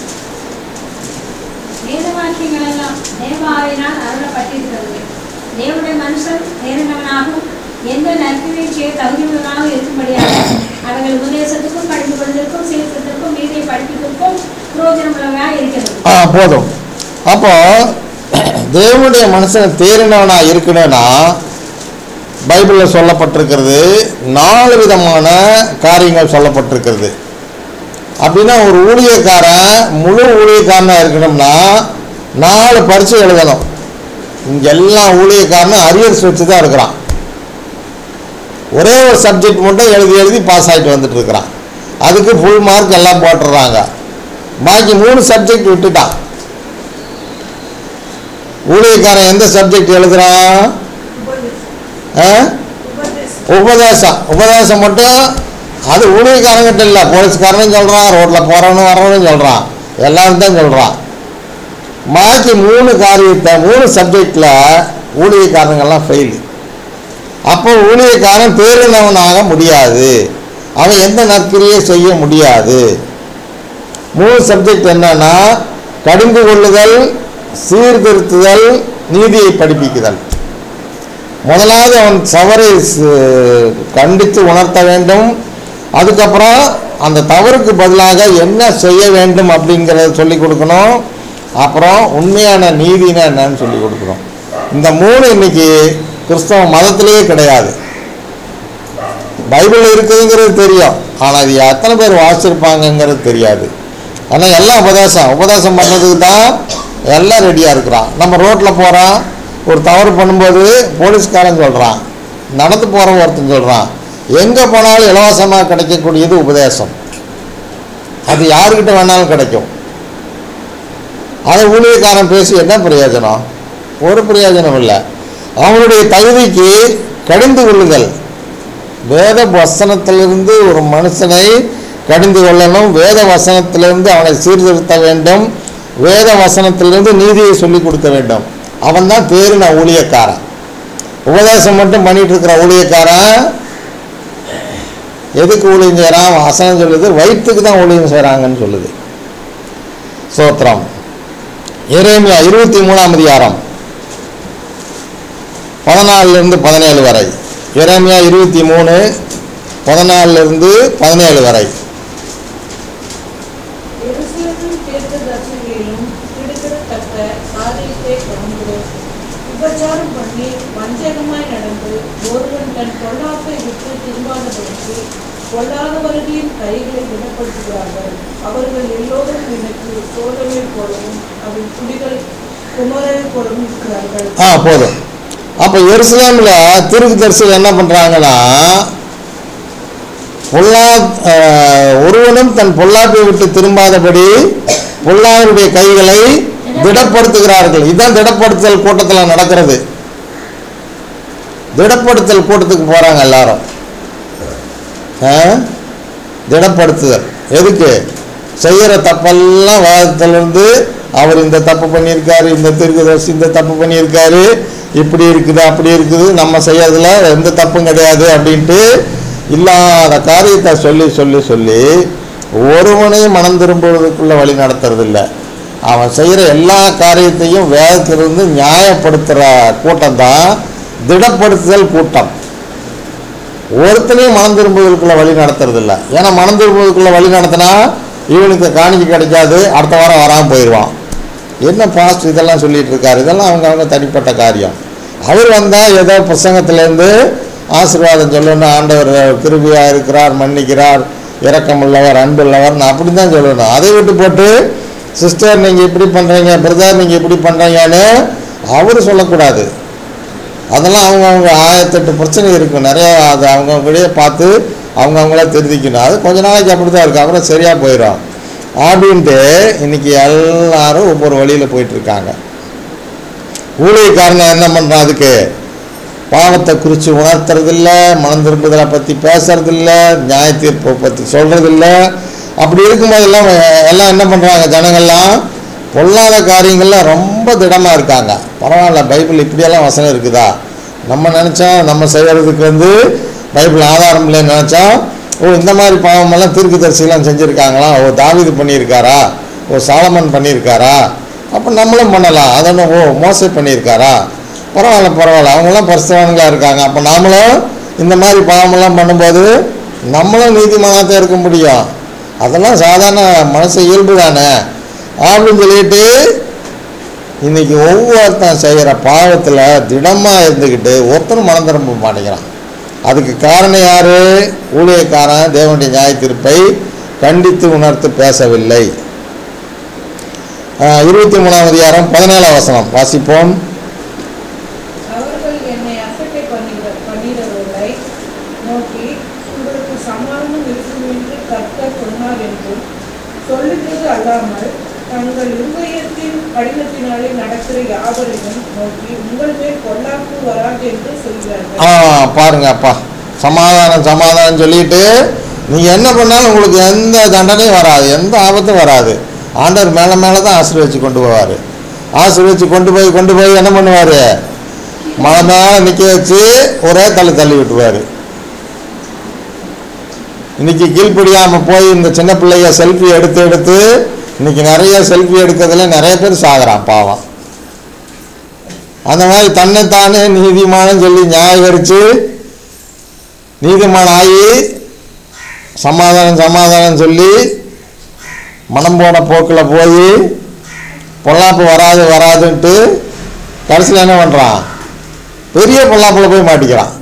வேதவாக்கியங்கள் எல்லாம் தேவாவினால் அருளப்பட்டிருக்கிறது தேவனுடைய மனுஷன் நேர்ந்தவனாகவும் எந்த நற்கிரியை செய்ய தகுதியுள்ளவனாக இருக்கும்படியாக அவர்கள் உபதேசத்துக்கும் படித்து கொள்வதற்கும் சீர்திருத்தத்துக்கும் நீதியை படிப்பதற்கும் பிரயோஜனமுள்ளவராக இருக்கிறது ஆ போதும் அப்போ தேவனுடைய மனுஷன் தேறினவனாக இருக்கணும்னா பைபிளில் சொல்லப்பட்டிருக்கிறது நாலு விதமான காரியங்கள் சொல்லப்பட்டிருக்கிறது அப்படின்னா ஒரு ஊழியக்காரன் முழு ஊழியக்காரனாக இருக்கணும்னா நாலு பரீட்சை எழுதணும் இங்கே எல்லா ஊழியக்காரனும் அரியர்ஸ் வச்சு தான் இருக்கிறான் ஒரே ஒரு சப்ஜெக்ட் மட்டும் எழுதி எழுதி பாஸ் ஆகிட்டு வந்துட்டு இருக்கிறான் அதுக்கு ஃபுல் மார்க் எல்லாம் போட்டுடுறாங்க பாக்கி மூணு சப்ஜெக்ட் விட்டுட்டான் ஊழியக்காரன் எந்த சப்ஜெக்ட் எழுதுறான் ஆ? உபதேசம் உபதேசம் மட்டும் அது ஊழியக்காரங்கிட்ட இல்லை போலீஸ்காரனும் சொல்கிறான் ரோட்டில் போகிறவனும் வரவனும் சொல்கிறான் எல்லாரும் தான் சொல்கிறான் பாக்கி மூணு காரியத்தை மூணு சப்ஜெக்டில் ஊழியக்காரங்கெல்லாம் ஃபெயிலு அப்போ ஊழியக்காரன் தேறினவனாக முடியாது அவன் எந்த நற்கிரியை செய்ய முடியாது மூணு சப்ஜெக்ட் என்னன்னா கடிந்து கொள்ளுதல் சீர்திருத்துதல் நீதியை படிப்பிக்குதல் முதலாவது அவன் தவறை ச- கண்டித்து உணர்த்த வேண்டும் அதுக்கப்புறம் அந்த தவறுக்கு பதிலாக என்ன செய்ய வேண்டும் அப்படிங்கிறத சொல்லி கொடுக்கணும் அப்புறம் உண்மையான நீதினா என்னன்னு சொல்லி கொடுக்கணும் இந்த மூணு இன்னைக்கு கிறிஸ்தவ மதத்திலேயே கிடையாது பைபிள் இருக்குதுங்கிறது தெரியும் ஆனால் அது எத்தனை பேர் வாசிச்சிருப்பாங்கங்கிறது தெரியாது ஆனால் எல்லாம் உபதேசம் உபதேசம் பண்ணுறதுக்கு தான் எல்லாம் ரெடியாக இருக்கிறான் நம்ம ரோட்டில் போகிறோம் ஒரு தவறு பண்ணும்போது போலீஸ்காரன் சொல்கிறான் நடந்து போகிற ஒருத்தன் சொல்கிறான் எங்கே போனாலும் இலவசமாக கிடைக்கக்கூடியது உபதேசம் அது யாருக்கிட்ட வேணாலும் கிடைக்கும் அதை ஊழியக்காரன் பேசி என்ன பிரயோஜனம் ஒரு பிரயோஜனம் இல்லை அவனுடைய தகுதிக்கு கடிந்து கொள்ளுதல் வேத வசனத்திலிருந்து ஒரு மனுஷனை கடிந்து கொள்ளணும் வேத வசனத்திலிருந்து அவனை சீர்திருத்த வேண்டும் வேத வசனத்திலிருந்து நீதியை சொல்லிக் கொடுக்க வேண்டும் அவன் தான் தேறின ஊழியக்காரன் உபதேசம் மட்டும் பண்ணிட்டு இருக்கிற ஊழியக்காரன் எதுக்கு ஊழியம் செய்கிறான் வசனம் சொல்லுது வயிற்றுக்கு தான் ஊழியம் செய்கிறாங்கன்னு சொல்லுது சோத்திரம் எரேமியா இருபத்தி மூணாம் அதிகாரம் பதினாலிருந்து பதினேழு வரை எரேமியா இருபத்தி மூணு பதினாலிருந்து பதினேழு வரை எருசலேமின் தீர்க்கதரிசிகளிலும் பிடித்திடத்தக்க காரியத்தை கொண்டு உபச்சாரம் பண்ணி வஞ்சகமாய் நடந்து ஒருவன் தன் பொல்லாப்பை விட்டு திரும்பாதபடிக்கு பொல்லாதவர்களின் கைகளை குணப்படுத்துகிறார்கள் அவர்கள் எல்லோரும் எனக்கு சோதனை போலவும் அவன் குடிகள் குமரை போலவும் இருக்கிறார்கள் ஆ போதும் அப்போ எருசலேமில் திருக்கு தரிசனம் என்ன பண்ணுறாங்கன்னா பொல்லா ஆஹ், ஒருவனும் தன் பொல்லாப்பை விட்டு திரும்பாதபடி பொல்லாருடைய கைகளை திடப்படுத்துகிறார்கள் இதுதான் திடப்படுத்தல் கூட்டத்தில் நடக்கிறது திடப்படுத்தல் கூட்டத்துக்கு போகிறாங்க எல்லாரும் ஆ? திடப்படுத்துதல் எதுக்கு செய்கிற தப்பெல்லாம் வேதத்திலிருந்து அவர் இந்த தப்பு பண்ணியிருக்காரு இந்த திருக்குதர்சி இந்த தப்பு பண்ணியிருக்காரு இப்படி இருக்குது அப்படி இருக்குது நம்ம செய்யறதுல எந்த தப்பும் கிடையாது அப்படின்ட்டு இல்லாத காரியத்தை சொல்லி சொல்லி சொல்லி ஒருவனையும் மனம் திரும்புவதற்குள்ள வழி நடத்துறதில்ல அவன் செய்கிற எல்லா காரியத்தையும் வேதத்திலிருந்து நியாயப்படுத்துகிற கூட்டம் தான் திடப்படுத்துதல் கூட்டம் ஒருத்தனையும் மனம் திரும்புவதற்குள்ள வழி நடத்துறதில்ல ஏன்னா மனம் திரும்புவதற்குள்ள வழி நடத்தினா இவனுக்கு காணிக்கை கிடைக்காது அடுத்த வாரம் வராமல் போயிடுவான் என்ன பாஸ்ட் இதெல்லாம் சொல்லிட்டு இருக்காரு இதெல்லாம் அவங்க அவங்க தனிப்பட்ட காரியம் அவர் வந்தால் ஏதோ புஸ்தகத்திலேருந்து ஆசீர்வாதம் சொல்லணும் ஆண்டவர் கிருபியாக இருக்கிறார் மன்னிக்கிறார் இரக்கமுள்ளவர் அன்புள்ளவர்னு அப்படி தான் சொல்லணும் அதை விட்டு போட்டு சிஸ்டர் நீங்கள் இப்படி பண்ணுறீங்க பிரதர் நீங்கள் இப்படி பண்ணுறீங்கன்னு அவர் சொல்லக்கூடாது அதெல்லாம் அவங்கவுங்க ஆயிரத்தெட்டு பிரச்சனை இருக்கும் நிறைய அது அவங்கவுங்களே பார்த்து அவங்கவுங்களே திருத்திக்கணும் அது கொஞ்ச நாளைக்கு அப்படி தான் இருக்கும் அப்புறம் சரியாக போயிடும் அப்படின்ட்டு இன்னைக்கு எல்லாரும் ஒவ்வொரு வழியில் போயிட்டுருக்காங்க ஊழியக்காரங்க என்ன பண்ணுறான் அதுக்கு பாவத்தை குறித்து உணர்த்துறதில்ல மனம் திரும்புதலை பற்றி பேசுறதில்ல நியாய தீர்ப்பை பற்றி சொல்கிறதில்ல அப்படி இருக்கும்போதெல்லாம் எல்லாம் என்ன பண்ணுறாங்க ஜனங்கள்லாம் பொல்லாத காரியங்கள்லாம் ரொம்ப திடமாக இருக்காங்க பரவாயில்ல பைபிள் இப்படியெல்லாம் வசனம் இருக்குதா நம்ம நினச்சோம் நம்ம செய்கிறதுக்கு வந்து பைபிள் ஆதாரம் இல்லைன்னு நினச்சோம் ஓ இந்த மாதிரி பாவமெல்லாம் தீர்க்கதரிசிலாம் செஞ்சுருக்காங்களா ஓ தாவீது பண்ணியிருக்காரா ஓ சாலமன் பண்ணியிருக்காரா அப்போ நம்மளும் பண்ணலாம் அதென்ன ஓ மோசை பண்ணியிருக்காரா பரவாயில்ல பரவாயில்ல அவங்களாம் பரிசுத்தவான்களாக இருக்காங்க அப்போ நாமளும் இந்த மாதிரி பாவமெல்லாம் பண்ணும்போது நம்மளும் நீதிமானத்தை இருக்க முடியும் அதெல்லாம் சாதாரண மனசு இயல்பு தானே அப்படின்னு சொல்லிட்டு இன்னைக்கு ஒவ்வொருத்தன் செய்கிற பாவத்தில் திடமாக இருந்துக்கிட்டு ஒருத்தரும் மனம் திரும்ப மாட்டேங்கிறான் அதுக்கு காரணம் யாரு ஊழியக்காரன் தேவனுடைய நியாய தீர்ப்பை கண்டித்து உணர்த்து பேசவில்லை ஆஹ் இருபத்தி மூணாம் அதிகாரம் பதினேழாம் வசனம் வாசிப்போம் அவர்கள் என்னை அசட்டை பண்ணுகிற பண்ணுகிறவர்களை நோக்கி உங்களுக்கு சமாதானம் இருக்கும் என்று கர்த்தர் சொன்னார் என்றும் சொல்லுகிறது அல்லாமல் தங்கள் இருதயத்தின் கடினத்தினாலே நடக்கிற யாவரையும் நோக்கி உங்கள் மேல் பொல்லாப்பு வராது என்று சொல்கிறார்கள் ஆ பாருங்க அப்பா சமாதானம் சமாதானம் சொல்லிட்டு நீங்கள் என்ன பண்ணாலும் உங்களுக்கு எந்த தண்டனையும் வராது எந்த ஆபத்தும் வராது ஆண்டவர் மேலே மேலே தான் ஆசீர்வச்சு கொண்டு போவார் ஆசீர்வச்சு கொண்டு போய் கொண்டு போய் என்ன பண்ணுவார் மலை மேலே நிற்க வச்சு ஒரே தள்ளி தள்ளி விட்டுருவார் இன்னைக்கு கீழ்ப்படியாமல் போய் இந்த சின்ன பிள்ளைய செல்ஃபி எடுத்து எடுத்து இன்னைக்கு நிறைய செல்ஃபி எடுக்கிறதுல நிறைய பேர் சாகுறான் பாவம் அந்த மாதிரி தன்னைத்தானே நீதிமானம் சொல்லி நியாயகரித்து நீதிமான் ஆகி சமாதானம் சமாதானம் சொல்லி மனம் போன போக்கில் போய் பொல்லாப்பு வராது வராதுன்ட்டு கடைசியில் என்ன பண்ணுறான் பெரிய பொல்லாப்பில் போய் மாட்டிக்கிறான்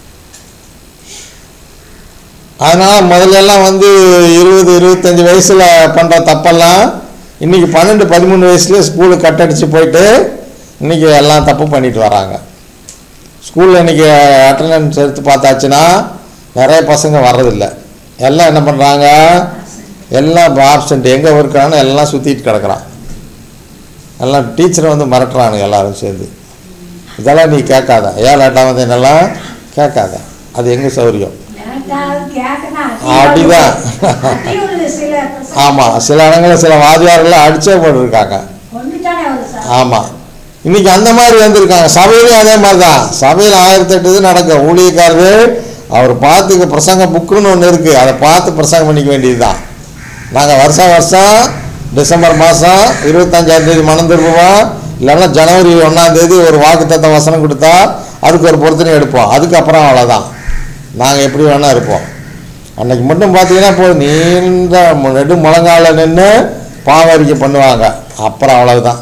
அதனால் முதல்ல எல்லாம் வந்து இருபது இருபத்தஞ்சி வயசில் பண்ணுற தப்பெல்லாம் இன்றைக்கி பன்னெண்டு பதிமூணு வயசுல ஸ்கூலுக்கு கட்டடிச்சு போயிட்டு இன்றைக்கி எல்லாம் தப்பு பண்ணிட்டு வராங்க ஸ்கூலில் இன்றைக்கி அட்டண்டன்ஸ் எடுத்து பார்த்தாச்சுன்னா நிறைய பசங்க வர்றதில்ல எல்லாம் என்ன பண்ணுறாங்க எல்லாம் ஆப்சண்ட் எங்கே இருக்கான்னு எல்லாம் சுற்றிட்டு கிடக்குறான் எல்லாம் டீச்சரை வந்து மிரட்டுறானுங்க எல்லாரும் சேர்ந்து இதெல்லாம் நீ கேட்காத ஏன் லேட்டாக வந்து என்னெல்லாம் கேட்காத அது எங்கள் சௌரியம் எனக்காவது கேட்கணும். அப்படிதான். அடி விழுது சில பசங்க. ஆமாம் சில இடங்களில் சில வாதியாரெல்லாம் அடிச்சே போட்டிருக்காங்க கொன்னுட்டானே அவரு சார். ஆமாம் இன்னைக்கு அந்த மாதிரி வந்திருக்காங்க சபையிலையும் அதே மாதிரி தான் சபையில் ஆயிரத்தி எட்டு இது நடக்கும் ஊழியக்காரரு அவர் பார்த்துக்க பிரசங்க புக்குன்னு ஒன்று இருக்குது அதை பார்த்து பிரசங்கம் பண்ணிக்க வேண்டியது தான் நாங்கள் வருஷம் வருஷம் டிசம்பர் மாதம் இருபத்தஞ்சாம் தேதி மனம் திரும்புவோம் இல்லைன்னா ஜனவரி ஒன்றாம் தேதி ஒரு வாக்குத்தத்த வசனம் கொடுத்தா அதுக்கு ஒரு பொருத்தனை எடுப்போம் அதுக்கப்புறம் அவ்வளோதான் நாங்கள் எப்படி வேணால் இருப்போம் அன்னைக்கு மட்டும் பார்த்தீங்கன்னா இப்போ நீண்ட மு- நெடு முழங்கால நின்று பாவரிக்கை பண்ணுவாங்க அப்புறம் அவ்வளவுதான்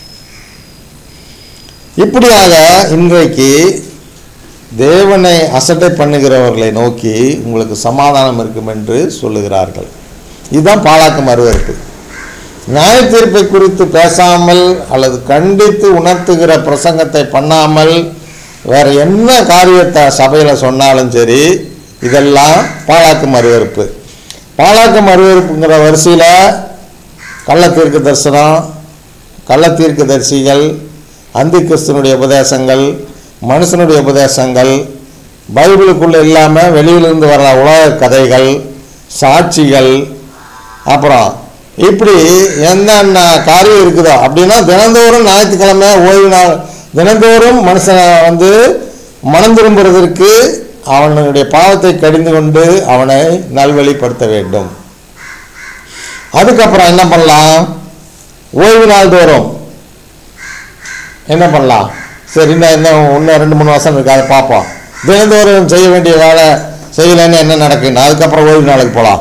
இப்படியாக இன்றைக்கு தேவனை அசட்டை பண்ணுகிறவர்களை நோக்கி உங்களுக்கு சமாதானம் இருக்கும் என்று சொல்லுகிறார்கள் இதுதான் பாலாக்கு மறுவறுப்பு நியாய தீர்ப்பை குறித்து பேசாமல் அல்லது கண்டித்து உணர்த்துகிற பிரசங்கத்தை பண்ணாமல் வேற என்ன காரியத்தை சபையில் சொன்னாலும் சரி இதெல்லாம் பாலாக்கு மறுவறுப்பு பாலாக்கு மறுவறுப்புங்கிற வரிசையில் கள்ள தீர்க்க தரிசனம் கள்ள தீர்க்க தரிசிகள் அந்தி கிறிஸ்தனுடைய உபதேசங்கள் மனுஷனுடைய உபதேசங்கள் பைபிளுக்குள்ளே இல்லாமல் வெளியிலிருந்து வர்ற உலக கதைகள் சாட்சிகள் அப்புறம் இப்படி என்னென்ன காரியம் இருக்குதோ அப்படின்னா தினந்தோறும் ஞாயிற்றுக்கிழமை ஓய்வு நாள் தினந்தோறும் மனுஷனை வந்து மனம் திரும்புறதற்கு அவனுடைய பாவத்தை கடிந்து கொண்டு அவனை நல்வழிப்படுத்த வேண்டும் அதுக்கப்புறம் என்ன பண்ணலாம் ஓய்வு நாள் தோறும் என்ன பண்ணலாம் சரி இன்னும் இன்னும் இன்னும் ரெண்டு மூணு வருஷம் இருக்கு அதை பார்ப்போம் தினந்தோறும் செய்ய வேண்டிய வேலை செய்யலைன்னு என்ன நடக்குன்னு அதுக்கப்புறம் ஓய்வு நாளுக்கு போகலாம்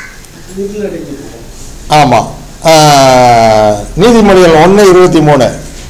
ஆமாம் நீதிமொழிகள் ஒன்று இருபத்தி மூணு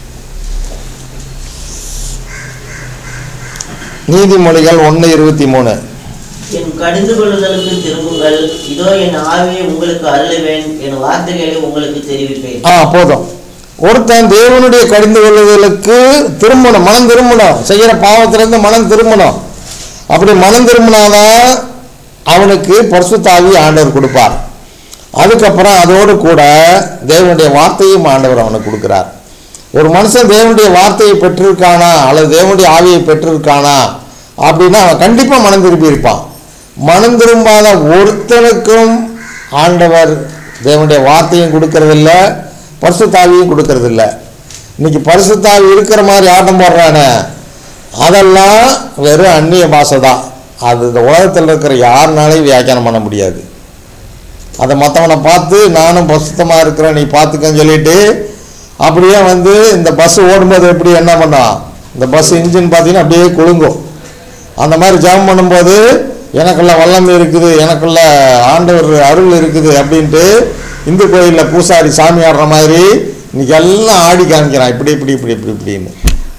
நீதிமொழிகள் ஒன்று இருபத்தி மூணு என் கடிந்து கொள்ளுதலுக்கு திரும்புங்கள் இதோ என் ஆவியை உங்களுக்கு அருளுவேன் என் வார்த்தைகளை உங்களுக்கு தெரிவிப்பேன் ஆ போதும் ஒருத்தன் தேவனுடைய கடிந்து கொள்ளுதலுக்கு திரும்பணும் மனம் திரும்பணும் செய்கிற பாவத்திலிருந்து மனம் திரும்பணும் அப்படி மனம் திரும்பினாதான் அவனுக்கு பரிசுத்தாவி ஆண்டவர் கொடுப்பார் அதுக்கப்புறம் அதோடு கூட தேவனுடைய வார்த்தையும் ஆண்டவர் அவனுக்கு கொடுக்குறார் ஒரு மனுஷன் தேவனுடைய வார்த்தையை பெற்றிருக்கானா அல்லது தேவனுடைய ஆவியை பெற்றிருக்கானா அப்படின்னா அவன் கண்டிப்பாக மனம் திரும்பி இருப்பான் மனம் திரும்பாத ஒருத்தனுக்கும் ஆண்டவர் தேவனுடைய வார்த்தையும் கொடுக்கறதில்ல பரிசுத்தாவியும் கொடுக்கறதில்ல இன்னைக்கு பரிசுத்தாவி இருக்கிற மாதிரி ஆட்டம் போடுறானே அதெல்லாம் வெறும் அந்நிய பாஷை தான் அது இந்த உலகத்தில் இருக்கிற யாருனாலையும் வியாக்கியானம் பண்ண முடியாது அதை மற்றவனை பார்த்து நானும் பசுத்தமாக இருக்கிறேன் நீ பார்த்துக்கன்னு சொல்லிட்டு அப்படியே வந்து இந்த பஸ் ஓடும்போது எப்படி என்ன பண்ணான் இந்த பஸ் இன்ஜின் பார்த்தீங்கன்னா அப்படியே குலுங்கும் அந்த மாதிரி ஜெபம் பண்ணும்போது எனக்குள்ள வல்லமை இருக்குது எனக்குள்ள ஆண்டவர் அருள் இருக்குது அப்படின்ட்டு இந்து கோயிலில் பூசாரி சாமி ஆடுற மாதிரி இன்னைக்கு எல்லாம் ஆடி காமிக்கிறான் இப்படி இப்படி இப்படி இப்படி இப்படின்னு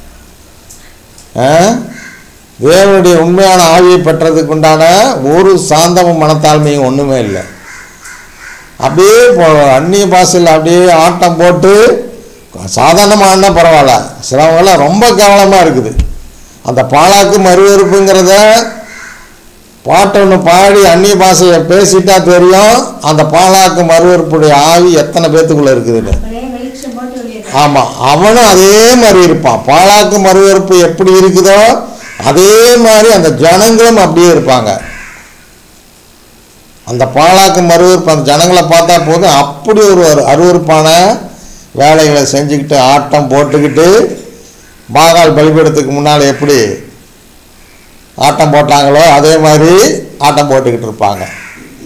ஆ? தேவனுடைய உண்மையான ஆவியை பெற்றதுக்கு உண்டான ஒரு சாந்தமும் மனத்தாழ்மையும் ஒன்றுமே இல்லை அப்படியே போ- அந்நிய பாஷையில் அப்படியே ஆட்டம் போட்டு சாதாரணமாக ஆடினா பரவாயில்ல சிலவங்கெல்லாம் ரொம்ப கேவலமாக இருக்குது அந்த பாலாக்கு மறுவெறுப்புங்கிறத பாட்டு ஒன்று பாடி அந்நிய பாஷையை பேசிட்டா தெரியும் அந்த பாலாக்கு மறுவெறுப்புடைய ஆவி எத்தனை பேத்துக்குள்ளே இருக்குதுன்னு அப்படியே வெளிச்சம் போட்டு வெளியே ஆமாம் அவனும் அதே மாதிரி இருப்பான் பாலாக்கு மறுவெறுப்பு எப்படி இருக்குதோ அதே மாதிரி அந்த ஜனங்களும் அப்படியே இருப்பாங்க அந்த பாலாக்கு மறுவெறுப்பு அந்த ஜனங்களை பார்த்தா போதும் அப்படி ஒரு ஒரு அருவருப்பான வேலைகளை செஞ்சுக்கிட்டு ஆட்டம் போட்டுக்கிட்டு பாகால் பலிபீடத்துக்கு முன்னால் எப்படி ஆட்டம் போட்டாங்களோ அதே மாதிரி ஆட்டம் போட்டுக்கிட்டு இருப்பாங்க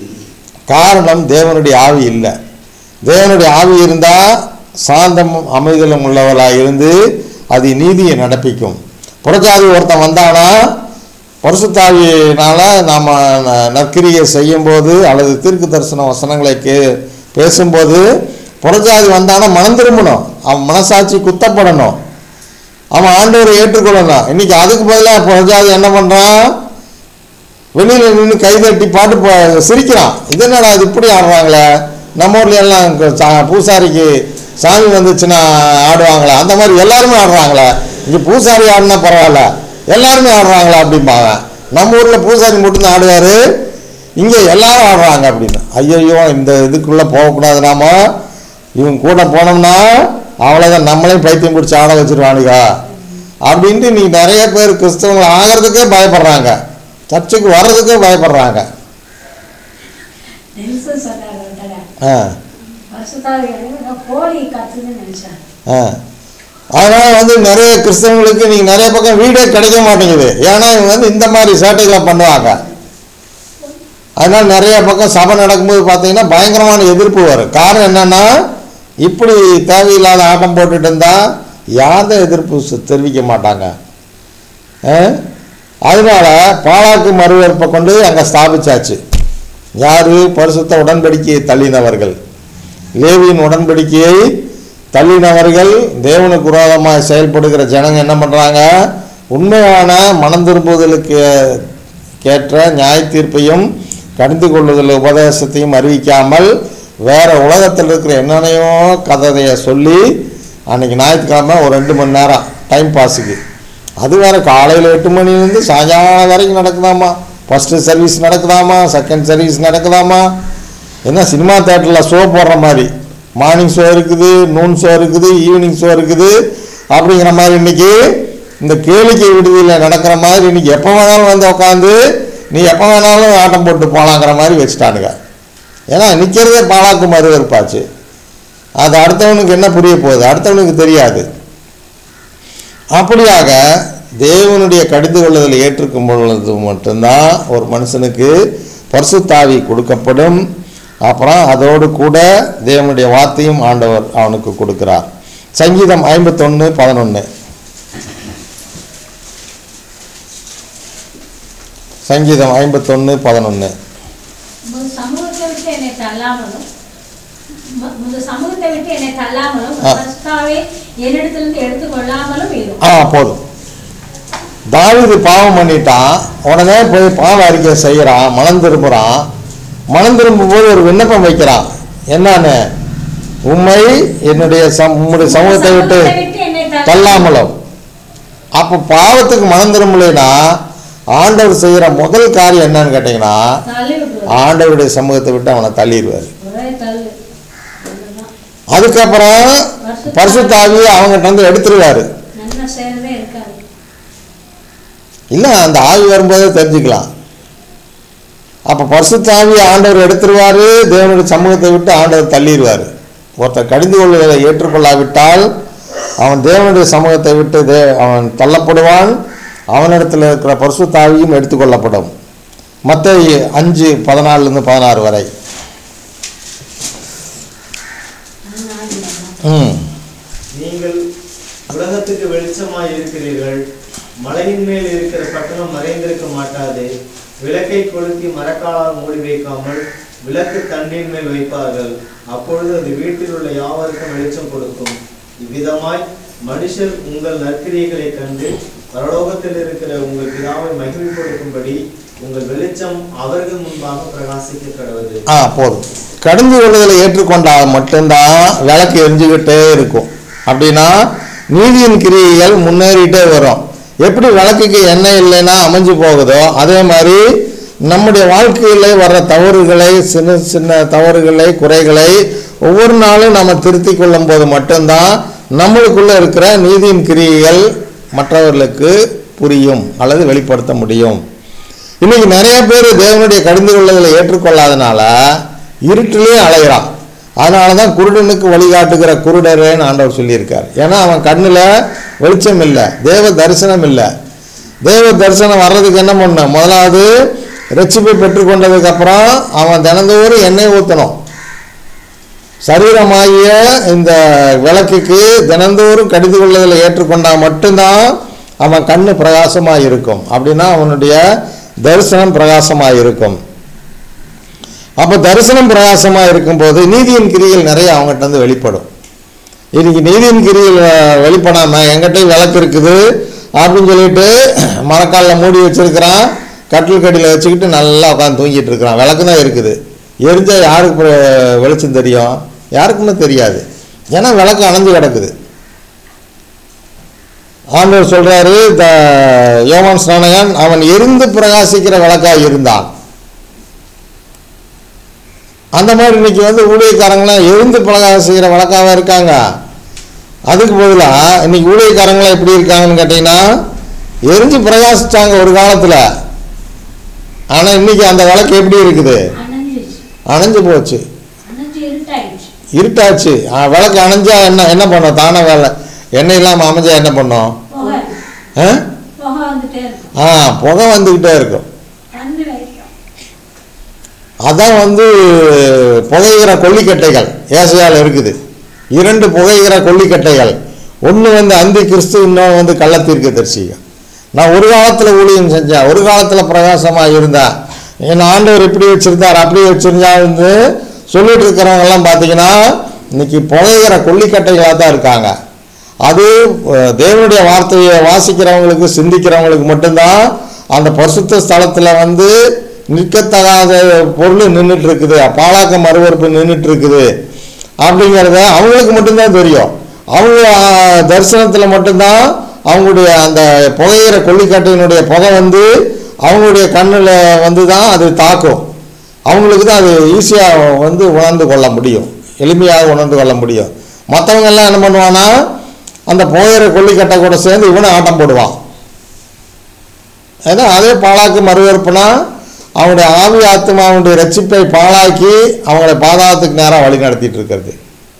காரணம் தேவனுடைய ஆவி இல்லை தேவனுடைய ஆவி இருந்தால் சாந்தம் அமைதலும் உள்ளவர்களாக இருந்து அது நீதியை நடப்பிக்கும் புறஜாதி ஒருத்தன் வந்தானா பரிசுத்தாவியினால நாம் நற்கிரியை செய்யும்போது அல்லது தீர்க்கு தரிசன வசனங்களை கே பேசும்போது புறஜாதி வந்தானா மனம் திரும்பணும் அவன் மனசாட்சி குத்தப்படணும் அவன் ஆண்டவரை ஏற்றுக்கொள்ளணும் இன்னைக்கு அதுக்கு பதிலாக புறஜாதி என்ன பண்ணுறான் வெளியில் நின்று கைதட்டி பாட்டு பா- சிரிக்கிறான் இது என்னடா இது இப்படி ஆடுறாங்களே நம்ம ஊர்ல எல்லாம் இங்க சா- பூசாரிக்கு சாமி வந்துச்சுன்னா ஆடுவாங்களே அந்த மாதிரி எல்லாருமே ஆடுறாங்களே இங்கே பூசாரி ஆடினா பரவாயில்ல எல்லாருமே ஆடுறாங்களா அப்படிம்பாங்க நம்ம ஊரில் பூசாரி மட்டும்தான் ஆடுவார் இங்கே எல்லாரும் ஆடுறாங்க அப்படின்னு ஐயையோ இந்த இதுக்குள்ளே போகக்கூடாது நாம இவங்க கூட போனோம்னா அவ்வளோதான் நம்மளையும் பைத்தியம் பிடிச்சி ஆட வச்சிருவானுங்க அப்படின்ட்டு இன்னைக்கு நிறைய பேர் கிறிஸ்தவங்க ஆகிறதுக்கே பயப்படுறாங்க சர்ச்சுக்கு வர்றதுக்கே பயப்படுறாங்க நெல்சன் சொன்னார் ஒரு தடவை. ஆ பரிசுத்தாவியானவர் நான் கோழி கத்துதுன்னு நினைச்சேன் ஆ அதனால் வந்து நிறைய கிறிஸ்தவங்களுக்கு நீங்கள் நிறைய பக்கம் வீடே கிடைக்க மாட்டேங்குது ஏன்னா இவங்க வந்து இந்த மாதிரி சேட்டைகளை பண்ணுவாங்க அதனால் நிறைய பக்கம் சபை நடக்கும்போது பார்த்தீங்கன்னா பயங்கரமான எதிர்ப்பு வரும் காரணம் என்னன்னா இப்படி தேவையில்லாத ஆட்டம் போட்டுட்டு இருந்தால் யாரும் எதிர்ப்பு சு- தெரிவிக்க மாட்டாங்க ஆ? அதனால பாலாக்கு மறுவெறுப்பை கொண்டு அங்கே ஸ்தாபிச்சாச்சு யார் பரிசுத்த உடன்படிக்கையை தள்ளினவர்கள் லேவியின் உடன்படிக்கையை தள்ளினவர்கள் தேவனுக்கு விரோதமாக செயல்படுகிற ஜனங்க என்ன பண்ணுறாங்க உண்மையான மனம் திரும்புதலுக்கு கேட்ட நியாய தீர்ப்பையும் கடிந்து கொள்ளுதல் உபதேசத்தையும் அறிவிக்காமல் வேற உலகத்தில் இருக்கிற என்னென்னையோ கதையை சொல்லி அன்னைக்கு ஞாயிற்றுக்கிழமை ஒரு ரெண்டு மணி நேரம் டைம் பாஸுக்கு அது வேற காலையில் எட்டு மணிலேருந்து சாயங்காலம் வரைக்கும் நடக்குதாமா ஃபஸ்ட்டு சர்வீஸ் நடக்குதாமா செகண்ட் சர்வீஸ் நடக்குதாமா என்ன சினிமா தேட்டரில் ஷோ போடுற மாதிரி மார்னிங் ஷோ இருக்குது நூன் ஷோ இருக்குது ஈவினிங் ஷோ இருக்குது அப்படிங்கிற மாதிரி இன்னைக்கு இந்த கேளிக்கை விடுதியில் நடக்கிற மாதிரி இன்னைக்கு எப்போ வேணாலும் வந்து உட்காந்து நீ எப்போ வேணாலும் ஆட்டம் போட்டு போகலாங்கிற மாதிரி வச்சுட்டானுங்க ஏன்னா நிற்கிறதே பாலாக்கு மறுவெறுப்பாச்சு அது அடுத்தவனுக்கு என்ன புரிய போகுது அடுத்தவனுக்கு தெரியாது அப்படியாக தேவனுடைய கடிந்து கொள்ளுதலை ஏற்றுக்கும் பொழுது மட்டும்தான் ஒரு மனுஷனுக்கு பரிசுத்தாவி கொடுக்கப்படும் அப்புறம் அதோடு கூட தேவனுடைய வார்த்தையும் ஆண்டவர் அவனுக்கு கொடுக்கிறார் சங்கீதம் ஐம்பத்தொன்று பதினொன்று சங்கீதம் ஐம்பத்தொன்று பதினொன்று உமது சமூகத்தை விட்டு என்னை தள்ளாமலும் உம- உமது சமூகத்தை விட்டு என்னை தள்ளாமலும் ஆ. பரிசுத்தாவே என்னிடத்திலிருந்து எடுத்துக்கொள்ளாமலும் இரும் ஆ போதும் தாவீது பாவம் பண்ணிட்டான் உடனே போய் பாவ அறிக்கை செய்கிறான் மனம் திரும்புகிறான் மனம் திரும்பும்போது ஒரு விண்ணப்பம் வைக்கிறான் என்னன்னு உண்மை என்னுடைய சம் உம்முடைய சமூகத்தை விட்டு என்னை தள்ளாமலும் அப்போ பாவத்துக்கு மனம் திரும்பலைன்னா ஆண்டவர் செய்கிற முதல் காரியம் என்னன்னு கேட்டிங்கன்னா தள்ளி விட்டுருவார் ஆண்டவருடைய சமூகத்தை விட்டு அவனை தள்ளிடுவார் ஒரே தள்ளு அவ்வளவுதான். அதுக்கப்புறம் பரிசுத்தாவியை அவங்ககிட்ட வந்து எடுத்துருவாரு நன்மை செய்யறதே இருக்காது இல்லை அந்த ஆவி வரும்போதே தெரிஞ்சுக்கலாம் அப்போ பரிசுத்தாவி ஆண்டவர் எடுத்துருவாரு தேவனுடைய சமூகத்தை விட்டு ஆண்டவர் தள்ளிடுவார் ஒருத்தர் கடிந்து கொள்வதை ஏற்றுக்கொள்ளாவிட்டால் அவன் தேவனுடைய சமூகத்தை விட்டு தே அவன் தள்ளப்படுவான் அவனிடத்தில் இருக்கிற பரிசுத்தாவியும் எடுத்துக்கொள்ளப்படும் மற்ற அஞ்சு பதினாலுலேருந்து பதினாறு வரை ம் நீங்கள் உலகத்துக்கு வெளிச்சமாய் இருக்கிறீர்கள் மலையின் மேல் இருக்கிற பட்டணம் மறைந்திருக்க மாட்டாது விளக்கை கொளுத்தி மரக்காலால் மூடி வைக்காமல் விளக்கு தண்ணீர் மேல் வைப்பார்கள் அப்பொழுது அது வீட்டில் உள்ள யாவருக்கும் வெளிச்சம் கொடுக்கும் இவ்விதமாய் மனுஷர் உங்கள் நற்கிரியைகளை கண்டு பரலோகத்தில் இருக்கிற உங்கள் பிதாவை மகிமைப்படுத்தும்படி உங்கள் வெளிச்சம் அவர்கள் முன்பாக பிரகாசிக்க கடவுது ஆ போதும் கடந்து கொள்ளுதலை ஏற்றுக்கொண்டால் மட்டும்தான் விளக்கு எரிஞ்சுக்கிட்டே இருக்கும் அப்படின்னா நீதியின் கிரியைகள் முன்னேறிட்டே வரும் எப்படி விளக்குக்கு எண்ணெய் இல்லைன்னா அமைஞ்சு போகுதோ அதே மாதிரி நம்முடைய வாழ்க்கையில் வர்ற தவறுகளை சின்ன சின்ன தவறுகளை குறைகளை ஒவ்வொரு நாளும் நம்ம திருத்திக் கொள்ளும் போது மட்டும்தான் நம்மளுக்குள்ள இருக்கிற நீதியின் கிரியைகள் மற்றவர்களுக்கு புரியும் அல்லது வெளிப்படுத்த முடியும் இன்னைக்கு நிறைய பேர் தேவனுடைய கடிந்து கொள்ளுதலை ஏற்றுக்கொள்ளாதனால இருட்டிலே அலைகிறான் அதனால தான் குருடனுக்கு வழிகாட்டுகிற குருடரேன்னு ஆண்டவர் சொல்லியிருக்கார் ஏன்னா அவன் கண்ணில் வெளிச்சம் இல்லை தேவ தரிசனம் இல்லை தேவ தரிசனம் வர்றதுக்கு என்ன பண்ணணும் முதலாவது ரட்சிப்பை பெற்றுக்கொண்டதுக்கப்புறம் அவன் தினந்தோறும் எண்ணெய் ஊற்றணும் சரீரமாகிய இந்த விளக்குக்கு தினந்தோறும் கடிது கொள்ளுதலை ஏற்றுக்கொண்டால் மட்டும்தான் அவன் கண்ணு பிரகாசமாக இருக்கும் அப்படின்னா அவனுடைய தரிசனம் பிரகாசமாக இருக்கும் அப்போ தரிசனம் பிரகாசமாக இருக்கும்போது நீதியின் கிரிகள் நிறைய அவங்ககிட்ட இருந்து வெளிப்படும் இன்னைக்கு நீதியின் கிரியில் அஹ், வெளிப்படாமல் எங்கிட்டையும் விளக்கு இருக்குது அப்படின்னு சொல்லிட்டு மரக்காலில் மூடி வச்சிருக்கிறான் கட்டில் கடியில் வச்சுக்கிட்டு நல்லா உட்காந்து தூங்கிட்டு இருக்கிறான் விளக்கு தான் இருக்குது எரிஞ்சா யாருக்கு பிர- வெளிச்சம் தெரியும் யாருக்குமே தெரியாது ஏன்னா விளக்கு அணைஞ்சு கிடக்குது ஆண்டவர் சொல்றாரு த யோவான் ஸ்நானகன் அவன் எரிந்து பிரகாசிக்கிற விளக்காய் இருந்தான் அந்த மாதிரி இன்னைக்கு வந்து ஊழியக்காரங்களாம் எரிந்து பிரகாசிக்கிற விளக்காக இருக்காங்க அதுக்கு பதிலாக இன்னைக்கு ஊழியக்காரங்களாம் எப்படி இருக்காங்கன்னு கேட்டிங்கன்னா எரிஞ்சு பிரகாசிச்சாங்க ஒரு காலத்தில் ஆனால் இன்னைக்கு அந்த விளக்கு எப்படி இருக்குது அணைஞ்சிருச்சு அணைஞ்சு போச்சு அணைஞ்சு இருட்டாயிடுச்சு இருட்டாச்சு ஆ, விளக்கு அணைஞ்சா என்ன என்ன பண்ணும் தானே வேலை எண்ணெய் இல்லாமல் அமைஞ்சா என்ன பண்ணும் புகை ஆ புகை வந்துட்டே இருக்கும் ஆ புகை வந்துக்கிட்டே இருக்கும் கண்ணு வைக்கும் அதான் வந்து புகைகிற கொல்லிக்கட்டைகள் ஏசையால் இருக்குது இரண்டு புகைகிற கொல்லிக்கட்டைகள் ஒன்று வந்து அந்தி கிறிஸ்து இன்னொன்று வந்து கள்ளத்தீர்க்க தரிசிகள் நான் ஒரு காலத்தில் ஊழியம் செஞ்சேன் ஒரு காலத்தில் பிரகாசமாக இருந்தேன் என் ஆண்டவர் இப்படி வச்சுருந்தார் அப்படி வச்சுருந்தா வந்து சொல்லிட்டு இருக்கிறவங்கெல்லாம் பார்த்தீங்கன்னா இன்னைக்கு புகைகிற கொல்லிக்கட்டைகளாக தான் இருக்காங்க அது அஹ், தேவனுடைய வார்த்தையை வாசிக்கிறவங்களுக்கு சிந்திக்கிறவங்களுக்கு மட்டும்தான் அந்த பரிசுத்த ஸ்தலத்தில் வந்து நிற்கத்தகாத பொருள் நின்றுட்டு இருக்குது பாலாக்க மறுவறுப்பு நின்றுட்டு இருக்குது அப்படிங்கிறத அவங்களுக்கு மட்டும்தான் தெரியும் அவங்க தரிசனத்தில் மட்டும்தான் அவங்களுடைய அந்த புகையிற கொல்லிக்கட்டையினுடைய புகை வந்து அவங்களுடைய கண்ணில் வந்து தான் அது தாக்கும் அவங்களுக்கு தான் அது ஈஸியாக வந்து உணர்ந்து கொள்ள முடியும் எளிமையாக உணர்ந்து கொள்ள முடியும் மற்றவங்க எல்லாம் என்ன பண்ணுவான்னா அந்த புகையிற கொல்லிக்கட்டை கூட சேர்ந்து இவனை ஆட்டம் போடுவான் ஏன்னா அதே பாழாக்கு மறுவறுப்புனா அவனுடைய ஆவி ஆத்மாவுடைய ரட்சிப்பை பாழாக்கி அவங்களை பாதாளத்துக்கு நேராக வழி நடத்திட்டு இருக்கிறது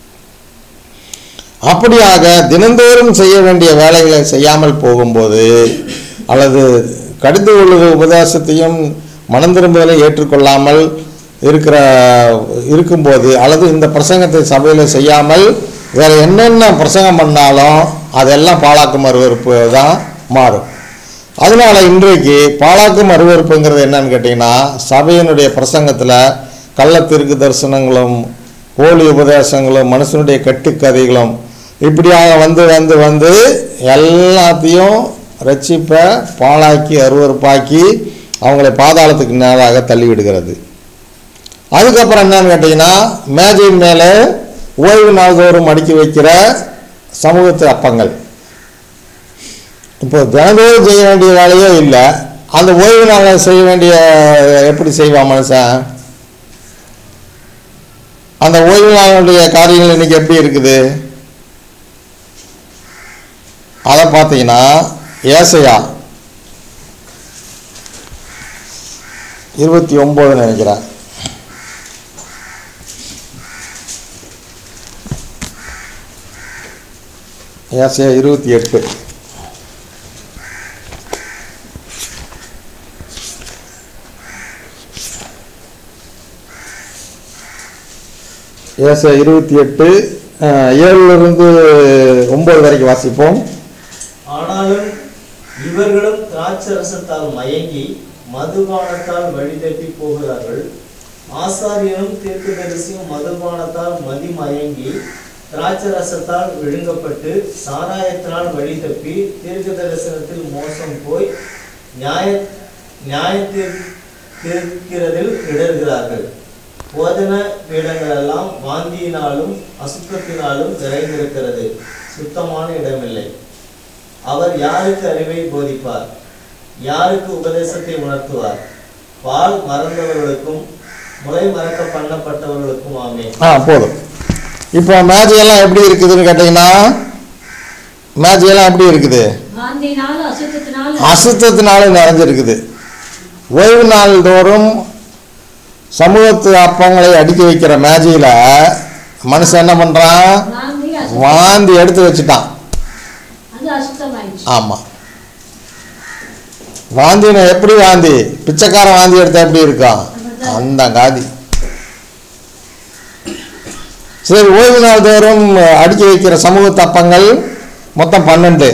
அப்படியாக தினந்தோறும் செய்ய வேண்டிய வேலைகளை செய்யாமல் போகும்போது அல்லது கடிந்து கொள்ளுகிற உபதேசத்தையும் மனம் திரும்புதலை ஏற்றுக்கொள்ளாமல் இருக்கிற இருக்கும்போது அல்லது இந்த பிரசங்கத்தை சபையில் செய்யாமல் வேறு என்னென்ன பிரசங்கம் பண்ணாலும் அதெல்லாம் பாழாக்கு மறுவறுப்பு தான் மாறும் அதனால இன்றைக்கு பாழாக்கு மறுவறுப்புங்கிறது என்னன்னு கேட்டிங்கன்னா சபையினுடைய பிரசங்கத்தில் கள்ளத்திற்கு தரிசனங்களும் போலி உபதேசங்களும் மனுஷனுடைய கட்டுக்கதைகளும் இப்படியாக வந்து வந்து வந்து எல்லாத்தையும் ரட்சிப்பை பாழாக்கி அருவறுப்பாக்கி அவங்களை பாதாளத்துக்கு நேராக தள்ளிவிடுகிறது அதுக்கப்புறம் என்னன்னு கேட்டிங்கன்னா மேஜையின் மேலே ஓய்வு நாள்தோறும் அடுக்கி வைக்கிற சமூகத்து அப்பங்கள் இப்போ தினந்தோறும் செய்ய வேண்டிய வேலையே இல்லை அந்த ஓய்வு நாளில் செய்ய வேண்டிய எப்படி செய்வான் மனுஷன் அந்த ஓய்வு நாளுடைய காரியங்கள் இன்னைக்கு எப்படி இருக்குது அதை பார்த்தீங்கன்னா ஏசையா இருபத்தி ஒம்பது நினைக்கிறேன் ஏசையா இருபத்தி எட்டு ஏச இருபத்தி எட்டு ஏழுலேருந்து ஒம்பது வரைக்கும் வாசிப்போம் ஆனாலும் இவர்களும் திராட்சரசத்தால் மயங்கி மதுபானத்தால் வழிதப்பி போகிறார்கள் ஆசாரியனும் தீர்க்கதரிசியும் மதுபானத்தால் மதிமயங்கி திராட்சரசத்தால் விழுங்கப்பட்டு சாராயத்தினால் வழிதப்பி தீர்க்க தரிசனத்தில் மோசம் போய் நியாய நியாயத்தீர் தீர்க்கிறதில் இடர்கிறார்கள் போதன பீடங்களெல்லாம் வாந்தியினாலும் அசுத்தத்தினாலும் நிறைந்திருக்கிறது சுத்தமான இடமில்லை அவர் யாருக்கு அறிவை போதிப்பார் யாருக்கு உபதேசத்தை உணர்த்துவார் பால் மறந்தவர்களுக்கும் முளை மறக்க பண்ணப்பட்டவர்களுக்கும் ஆமே ஆ போதும் இப்போ மேஜையெல்லாம் எப்படி இருக்குதுன்னு கேட்டிங்கன்னா மேஜையெல்லாம் எப்படி இருக்குது வாந்தினாலும் அசுத்தத்தினாலும் அசுத்தத்தினால நிறைஞ்சிருக்குது ஓய்வு நாள் தோறும் சமூகத்து அப்பங்களை அடுக்கி வைக்கிற மேஜையில் மனுஷன் என்ன பண்ணுறான் வாந்தி அசுத்தம் வாந்தி எடுத்து வச்சுட்டான் அது அசுத்தமாயிடுச்சு ஆமாம் வாந்தினா எப்படி வாந்தி பிச்சைக்காரன் வாந்தி எடுத்தா எப்படி இருக்கும் அந்த காதி சரி ஓய்வு நாள் தோறும் அடுக்கி வைக்கிற சமூக தப்பங்கள் மொத்தம் பன்னெண்டு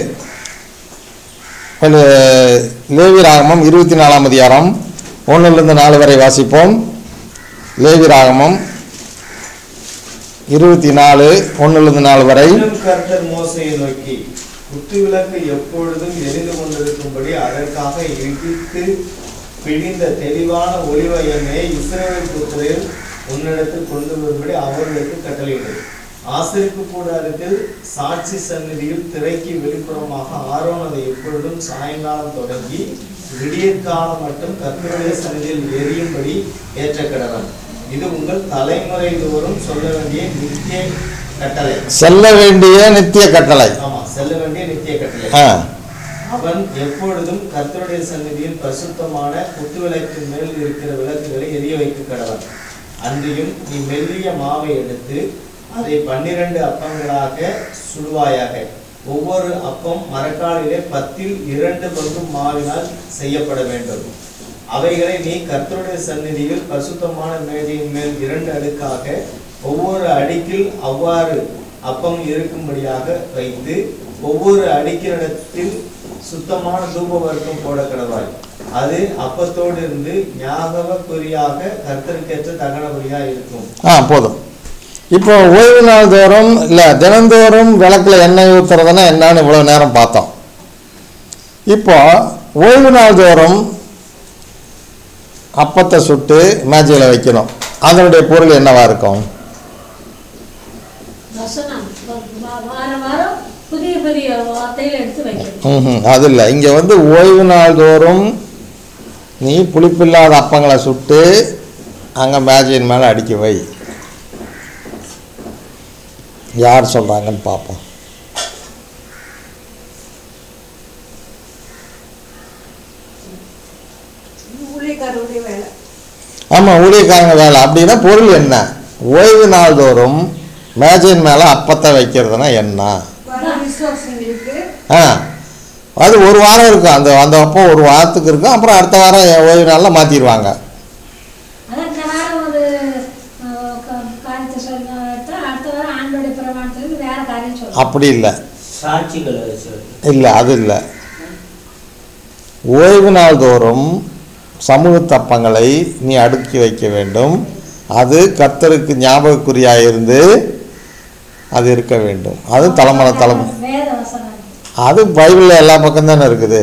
ஒரு லேவி ராகமம் இருபத்தி நாலாம் அதிகாரம் ஒன்றிலிருந்து நாலு வரை வாசிப்போம் லேவி ராகமம் இருபத்தி நாலு ஒன்றிலிருந்து நாலு வரை இன்னும் கர்த்தர் மோசையை நோக்கி குத்து விளக்கு எப்பொழுதும் எரிந்து கொண்டிருக்கும்படி அதற்காக இடித்து பிழிந்த தெளிவான ஒளிவ எண்ணெயை இஸ்ரவேல் புத்திரர் உன்னிடத்தில் கொண்டு வரும்படி அவர்களுக்கு கட்டளையிடு ஆசிரிப்பு கூடாரத்தில் சாட்சி சந்நிதியில் திரைக்கு வெளிப்புறமாக ஆரோன் அதை எப்பொழுதும் சாயங்காலம் தொடங்கி விடியற்காலம் மட்டும் கர்த்தருடைய சந்நிதியில் எரியும்படி ஏற்ற கடவன் இது உங்கள் தலைமுறை தோறும் சொல்ல வேண்டிய நித்திய கட்டளை செல்ல வேண்டிய நித்திய கட்டளை ஆமா செல்ல வேண்டிய நித்திய கட்டளை ஆ அவன் எப்பொழுதும் கர்த்தருடைய சந்நிதியில் பரிசுத்தமான குத்துவிளக்கின் மேல் இருக்கிற விளக்குகளை எரிய வைக்க கடவன் அன்றியும் நீ மெல்லிய மாவை எடுத்து அதை பன்னிரண்டு அப்பங்களாக சுடுவாயாக ஒவ்வொரு அப்பம் மரக்காலிலே பத்தில் இரண்டு பங்கு மாவினால் செய்யப்பட வேண்டும் அவைகளை நீ கர்த்தருடைய சந்நிதியில் பரிசுத்தமான மேஜையின் மேல் இரண்டு அடுக்காக ஒவ்வொரு அடுக்கில் அவ்வாறு அப்பம் இருக்கும்படியாக வைத்து ஒவ்வொரு அடுக்கினிடத்தில் சுத்தமான தூப வர்க்கம் போட கடவாய் அது அப்பத்தோடு இருந்து ஞாபக குறியாக கர்த்தருக்கேற்ற தகன பலியா இருக்கும் ஆ போதும் இப்போ ஓய்வு நாள் தோறும் இல்லை தினந்தோறும் விளக்கில் எண்ணெய் ஊற்றுறதுன்னா என்னன்னு இவ்வளோ நேரம் பார்த்தோம் இப்போ ஓய்வு நாள் தோறும் அப்பத்தை சுட்டு மேஜையில் வைக்கணும் அதனுடைய பொருள் என்னவா இருக்கும் வசனம் வா- வாரம் வாரம் புதிய புதிய வார்த்தைகள் எடுத்து வைக்கணும் ம்ஹும், அது இல்லை இங்கே வந்து ஓய்வு நாள் தோறும் நீ புளிப்பில்லாத அப்பங்களை சுட்டு அங்கே மேஜையின் மேலே அடுக்கி வை யார் சொல்கிறாங்கன்னு பார்ப்போம் ஊழியக்காரருடைய வேலை ஆமாம் ஊழியக்காரங்க வேலை அப்படின்னா பொருள் என்ன ஓய்வு நாள் தோறும் மேஜையின் மேலே அப்பத்தை வைக்கிறதுனா என்ன வர விசுவாசங்களுக்கு ஆ அது ஒரு வாரம் இருக்கும் அந்த அந்த அப்பம் ஒரு வாரத்துக்கு இருக்கும் அப்புறம் அடுத்த வாரம் ஓய்வு நாளில் மாற்றிடுவாங்க அதான் இந்த வாரம் ஒரு அஹ், க- காரியத்தை சொல்ல அடுத்த வாரம் ஆண்டோடைய பிரமாணத்துக்கு வேற காரியம் சொல்லணும் அப்படி இல்லை சாட்சிகளை வச்சு இல்லை அது இல்லை ஓய்வு நாள் தோறும் சமூக தப்பங்களை நீ அடுக்கி வைக்க வேண்டும் அது கர்த்தருக்கு ஞாபகக்குறியாக இருந்து அது இருக்க வேண்டும் அது தலைமுறை தலைமுறை வேத வசனம் அது பைபிளில் எல்லா பக்கம் தானே இருக்குது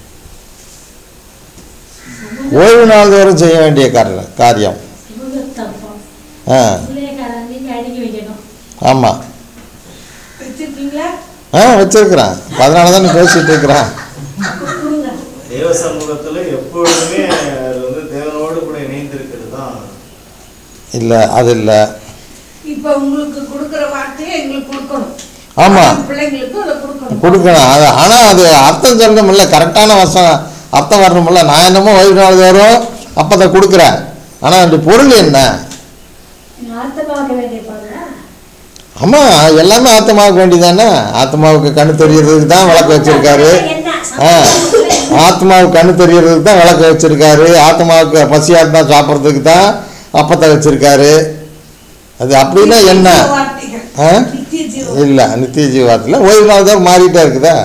ஓய்வு நாள் தோறும் செய்ய வேண்டிய காரியம் காரியம் முகத்தப்பம் ஆ பிள்ளைக்காரன் நீங்க அடுக்கி வைக்கணும் ஆமாம் வச்சிருக்கீங்களா ஆ வச்சிருக்கிறேன் அதனால தான் பேசிகிட்டு இருக்கிறேன் கொடுங்க தேவ சமூகத்துல எப்பொழுதுமே அது வந்து தேவனோடு கூட இணைந்திருக்கிறது தான் இல்லை அது இல்லை இப்ப உங்களுக்கு கொடுக்கிற வார்த்தையை எங்களுக்கு கொடுக்கணும் ஆமாம் பிள்ளைங்களுக்கு அதை கொடுக்கணும் கொடுக்கணும் அது ஆனால் அது அர்த்தம் சொல்லணுமில்ல கரெக்டான வசம் அர்த்தம் வரணுமில்ல நான் என்னமோ ஓய்வு நாள் தோறும் அப்பத்தை கொடுக்குறேன் ஆனால் அந்த பொருள் என்ன அர்த்தமாக்க வேண்டிய பாருங்க ஆமாம் எல்லாமே ஆத்மாவுக்கு வேண்டியதானே ஆத்மாவுக்கு கண்ணு தெரியறதுக்கு தான் விளக்கு வச்சிருக்காரு ஆ ஆத்மாவுக்கு கண்ணு தெரியறதுக்கு தான் விளக்கு வச்சிருக்காரு ஆத்மாவுக்கு பசியாக தான் சாப்பிட்றதுக்கு தான் அப்பத்தை வச்சிருக்காரு அது அப்படின்னா என்ன நித்திய வார்த்தைகள் ஆ நித்திய ஜீவன் இல்லை நித்திய ஜீவாத்தில் ஓய்வு நாள் தான் மாறிட்டே இருக்குதா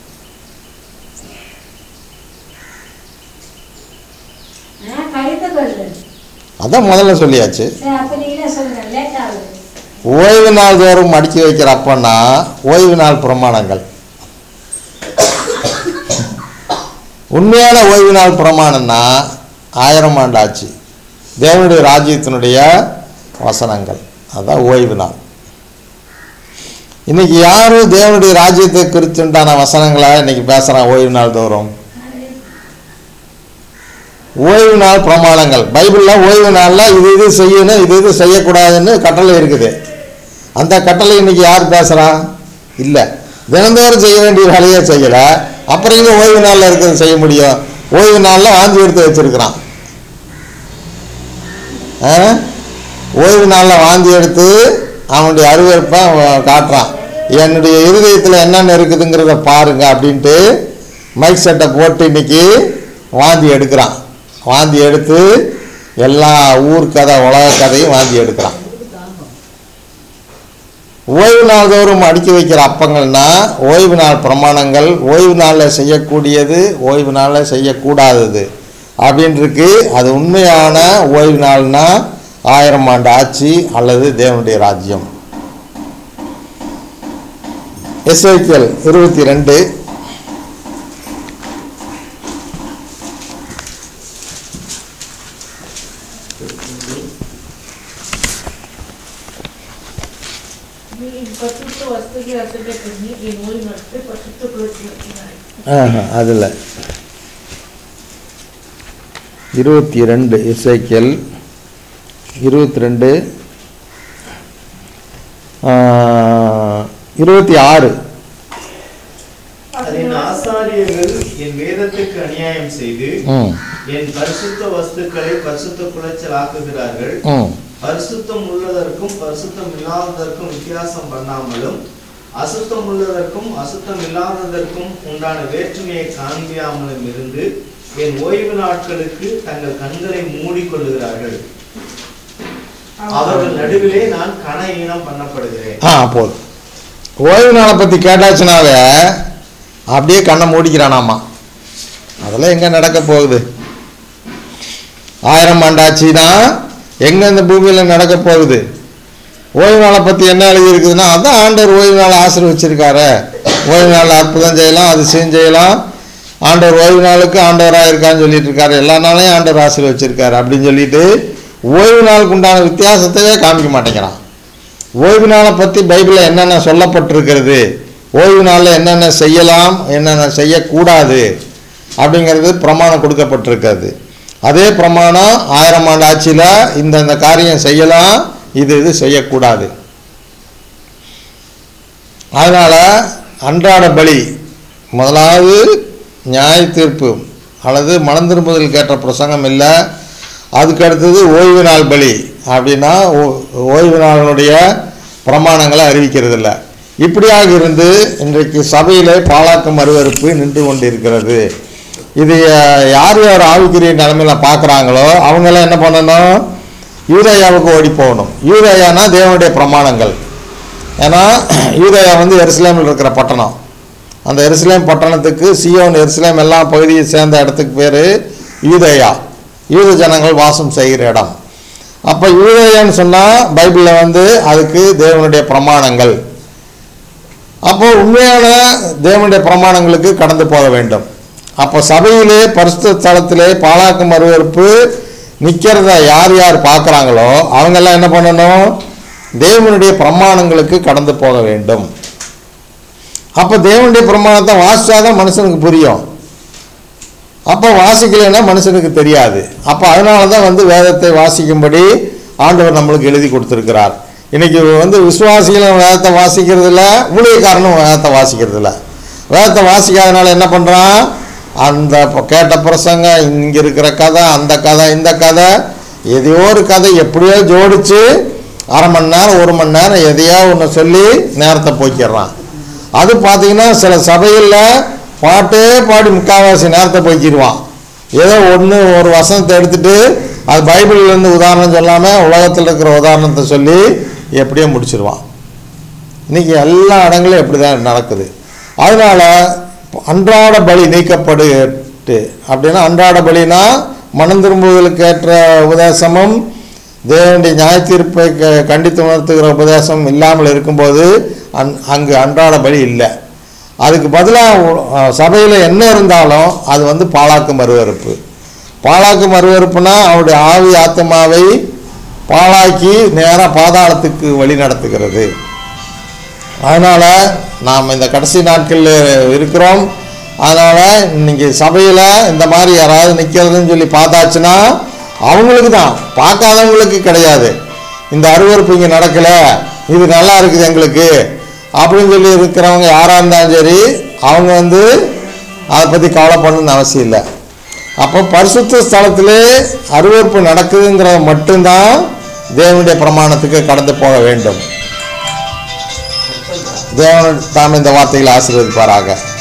கடிதம் கொள்ளு அதான் முதல்ல சொல்லியாச்சு சரி அப்ப நீங்களே சொல்லுங்க லேட் ஆகுது ஓய்வு நாள் தோறும் மடிச்சு வைக்கிற அப்பன்னா ஓய்வு நாள் பிரமாணங்கள் உண்மையான ஓய்வு நாள் பிரமாணம்னா ஆயிரம் ஆண்டு ஆச்சு தேவனுடைய ராஜ்யத்தினுடைய வசனங்கள் அதான் ஓய்வு நாள் இன்னைக்கு யாரும் தேவனுடைய ராஜ்யத்தை குறித்துண்டான வசனங்களை இன்னைக்கு பேசுகிறான் ஓய்வு நாள் தோறும் ஓய்வு நாள் பிரமாணங்கள் பைபிளில் ஓய்வு நாளில் இது இது செய்யணும் இது இது செய்யக்கூடாதுன்னு கட்டளை இருக்குது அந்த கட்டளை இன்னைக்கு யார் பேசுகிறா இல்லை தினந்தோறும் செய்ய வேண்டிய வேலையை செய்யலை அப்புறம் இங்கே ஓய்வு நாளில் இருக்கிறது செய்ய முடியும் ஓய்வு நாளில் வாந்தி எடுத்து வச்சிருக்கிறான் ஆ? ஓய்வு நாளில் வாந்தி எடுத்து அவனுடைய அருவருப்பை அவன் காட்டுறான் என்னுடைய இருதயத்தில் என்னென்ன இருக்குதுங்கிறத பாருங்க அப்படின்ட்டு மைக் செட்டை போட்டு இன்னைக்கு வாந்தி எடுக்கிறான் வாந்தி எடுத்து எல்லா ஊர் கதை உலக கதையும் வாந்தி எடுக்கிறான் ஓய்வு நாள் தோறும் அடுக்கி வைக்கிற அப்பங்கள்னா ஓய்வு நாள் பிரமாணங்கள் ஓய்வு நாளில் செய்யக்கூடியது ஓய்வு நாளில் செய்யக்கூடாதது அப்படின்னு இருக்கு அது உண்மையான ஓய்வு நாள்னா ஆயிரம் ஆண்டு ஆட்சி அல்லது தேவனுடைய ராஜ்யம் எஸ்ஐக்கியல் இருபத்தி ரெண்டு நீ பசுத்த வஸ்துக்கு அசட்டை பண்ணி என் நோய் நடத்தி பசுத்த குளிர்ச்சி வைக்கிறாய் ஆஹா அதில் இருபத்தி ரெண்டு இசைக்கல் இருபத்தி ரெண்டு இருபத்தி ஆறு அதன் ஆசாரியர்கள் என் வேதத்துக்கு அநியாயம் செய்து ம் என் பரிசுத்த வஸ்துக்களை பரிசுத்த குலைச்சல் ஆக்குகிறார்கள் ம் பரிசுத்தம் உள்ளதற்கும் பரிசுத்தம் இல்லாததற்கும் வித்தியாசம் பண்ணாமலும் அசுத்தம் உள்ளதற்கும் அசுத்தம் இல்லாததற்கும் உண்டான வேற்றுமையை காண்பியாமலும் இருந்து என் ஓய்வு நாட்களுக்கு தங்கள் கண்களை மூடிக்கொள்ளுகிறார்கள் அவர்கள் நடுவிலே நான் கன ஈனம் பண்ணப்படுகிறேன் ஆ போதும் ஓய்வு நாளை பற்றி கேட்டாச்சுனாவே அப்படியே கண்ணை மூடிக்கிறானாமா அதெல்லாம் எங்கே நடக்க போகுது ஆயிரம் ஆண்டாச்சுன்னா எங்கே இந்த பூமியில் நடக்க போகுது ஓய்வு நாளை பற்றி என்ன எழுதியிருக்குதுன்னா அதான் ஆண்டவர் ஓய்வு நாளை ஆசீர்வச்சிருக்காரு ஓய்வு நாள் அற்புதம் செய்யலாம் அதிசயம் செய்யலாம் ஆண்டவர் ஓய்வு நாளுக்கு ஆண்டவராக இருக்கான்னு சொல்லிட்டு இருக்காரு எல்லா நாளையும் ஆண்டவர் ஆசீர்வச்சிருக்காரு அப்படின்னு சொல்லிட்டு ஓய்வு நாளுக்கு உண்டான வித்தியாசத்தையே காமிக்க மாட்டேங்கிறான் ஓய்வு நாளை பற்றி பைபிளில் என்னென்ன சொல்லப்பட்டிருக்கிறது ஓய்வு நாளில் என்னென்ன செய்யலாம் என்னென்ன செய்யக்கூடாது அப்படிங்கிறது பிரமாணம் கொடுக்கப்பட்டிருக்கிறது அதே பிரமாணம் ஆயிரம் ஆண்டு ஆட்சியில் இந்த இந்த காரியம் செய்யலாம் இது இது செய்யக்கூடாது அதனால் அன்றாட பலி முதலாவது நியாய தீர்ப்பு அல்லது மனம் திரும்புதல் கேட்ட பிரசங்கம் இல்லை அதுக்கு அடுத்தது ஓய்வு நாள் பலி அப்படின்னா ஓ- ஓய்வு நாளுடைய பிரமாணங்களை அறிவிக்கிறது இல்லை இப்படியாக இருந்து இன்றைக்கு சபையிலே பாலாக்கம் மறுவறுப்பு நின்று கொண்டிருக்கிறது இது அஹ், யார் யார் ஆவிக்குரிய நிலைமையில பார்க்குறாங்களோ அவங்கெல்லாம் என்ன பண்ணணும் யூதயாவுக்கு ஓடி போகணும் யூதயானா தேவனுடைய பிரமாணங்கள் ஏன்னா யூதயா வந்து எருசலேமில் இருக்கிற பட்டணம் அந்த எருசலேம் பட்டணத்துக்கு சியோன் எருசலேம் எல்லா பகுதியை சேர்ந்த இடத்துக்கு பேர் யூதயா யூத ஜனங்கள் வாசம் செய்கிற இடம் அப்போ யூதயான்னு சொன்னால் பைபிளில் வந்து அதுக்கு தேவனுடைய பிரமாணங்கள் அப்போ உண்மையான தேவனுடைய பிரமாணங்களுக்கு கடந்து போக வேண்டும் அப்போ சபையிலே பரிசுத்த ஸ்தலத்திலே பாலாக்கு மறுவறுப்பு நிற்கிறத யார் யார் பார்க்குறாங்களோ அவங்கெல்லாம் என்ன பண்ணணும் தேவனுடைய பிரமாணங்களுக்கு கடந்து போக வேண்டும் அப்போ தேவனுடைய பிரமாணத்தை வாசிச்சாதான் மனுஷனுக்கு புரியும் அப்போ வாசிக்கலைன்னா மனுஷனுக்கு தெரியாது அப்போ அதனால தான் வந்து வேதத்தை வாசிக்கும்படி ஆண்டவர் நம்மளுக்கு எழுதி கொடுத்துருக்கிறார் இன்னைக்கு வந்து விசுவாசிகளும் வேதத்தை வாசிக்கிறது இல்லை ஊழியக்காரனும் வேதத்தை வாசிக்கிறது இல்லை வேதத்தை வாசிக்காதனால என்ன பண்ணுறான் அந்த ப- கேட்ட பிரசங்க இங்கே இருக்கிற கதை அந்த கதை இந்த கதை எதையோ ஒரு கதை எப்படியோ ஜோடிச்சு அரை மணி நேரம் ஒரு மணி நேரம் எதையோ ஒன்று சொல்லி நேரத்தை போக்கிடுறான் அது பார்த்தீங்கன்னா சில சபைகளில் பாட்டே பாடி முக்கால்வாசி நேரத்தை போக்கிடுவான் ஏதோ ஒன்று ஒரு வசனத்தை எடுத்துட்டு அது பைபிள்லேருந்து உதாரணம் சொல்லாமல் உலகத்தில் இருக்கிற உதாரணத்தை சொல்லி எப்படியோ முடிச்சிருவான் இன்னைக்கு எல்லா இடங்களும் இப்படி தான் நடக்குது அதனால அன்றாட பலி நீக்கப்பட்டு அப்படின்னா அன்றாட பலினா மனம் திரும்புவதற்கு ஏற்ற உபதேசமும் தேவனுடைய நியாய தீர்ப்பை க- கண்டித்து உணர்த்துகிற உபதேசம் இல்லாமல் இருக்கும்போது அந் அங்கு அன்றாட பலி இல்லை அதுக்கு பதிலாக சபையில் என்ன இருந்தாலும் அது வந்து பாலாக்கு மறுவறுப்பு பாலாக்கு மறுவறுப்புனா அவருடைய ஆவி ஆத்மாவை பாழாக்கி நேராக பாதாளத்துக்கு வழி நடத்துகிறது அதனால் நாம் இந்த கடைசி நாட்களில் இருக்கிறோம் அதனால் இன்னைக்கு சபையில் இந்த மாதிரி யாராவது நிற்கிறதுன்னு சொல்லி பார்த்தாச்சுன்னா அவங்களுக்கு தான் பார்க்காதவங்களுக்கு கிடையாது இந்த அருவருப்பு இங்கே நடக்கலை இது நல்லா இருக்குது எங்களுக்கு அப்படின்னு சொல்லி இருக்கிறவங்க யாராக இருந்தாலும் சரி அவங்க வந்து அதை பற்றி கவலைப்படணும்னு அவசியம் இல்லை அப்போ பரிசுத்த ஸ்தலத்திலே அருவருப்பு நடக்குதுங்கிறத மட்டும்தான் தேவனுடைய பிரமாணத்துக்கு கடந்து போக வேண்டும் தேவன் தாம் இந்த வார்த்தைகளை ஆசீர்வதிப்பாராக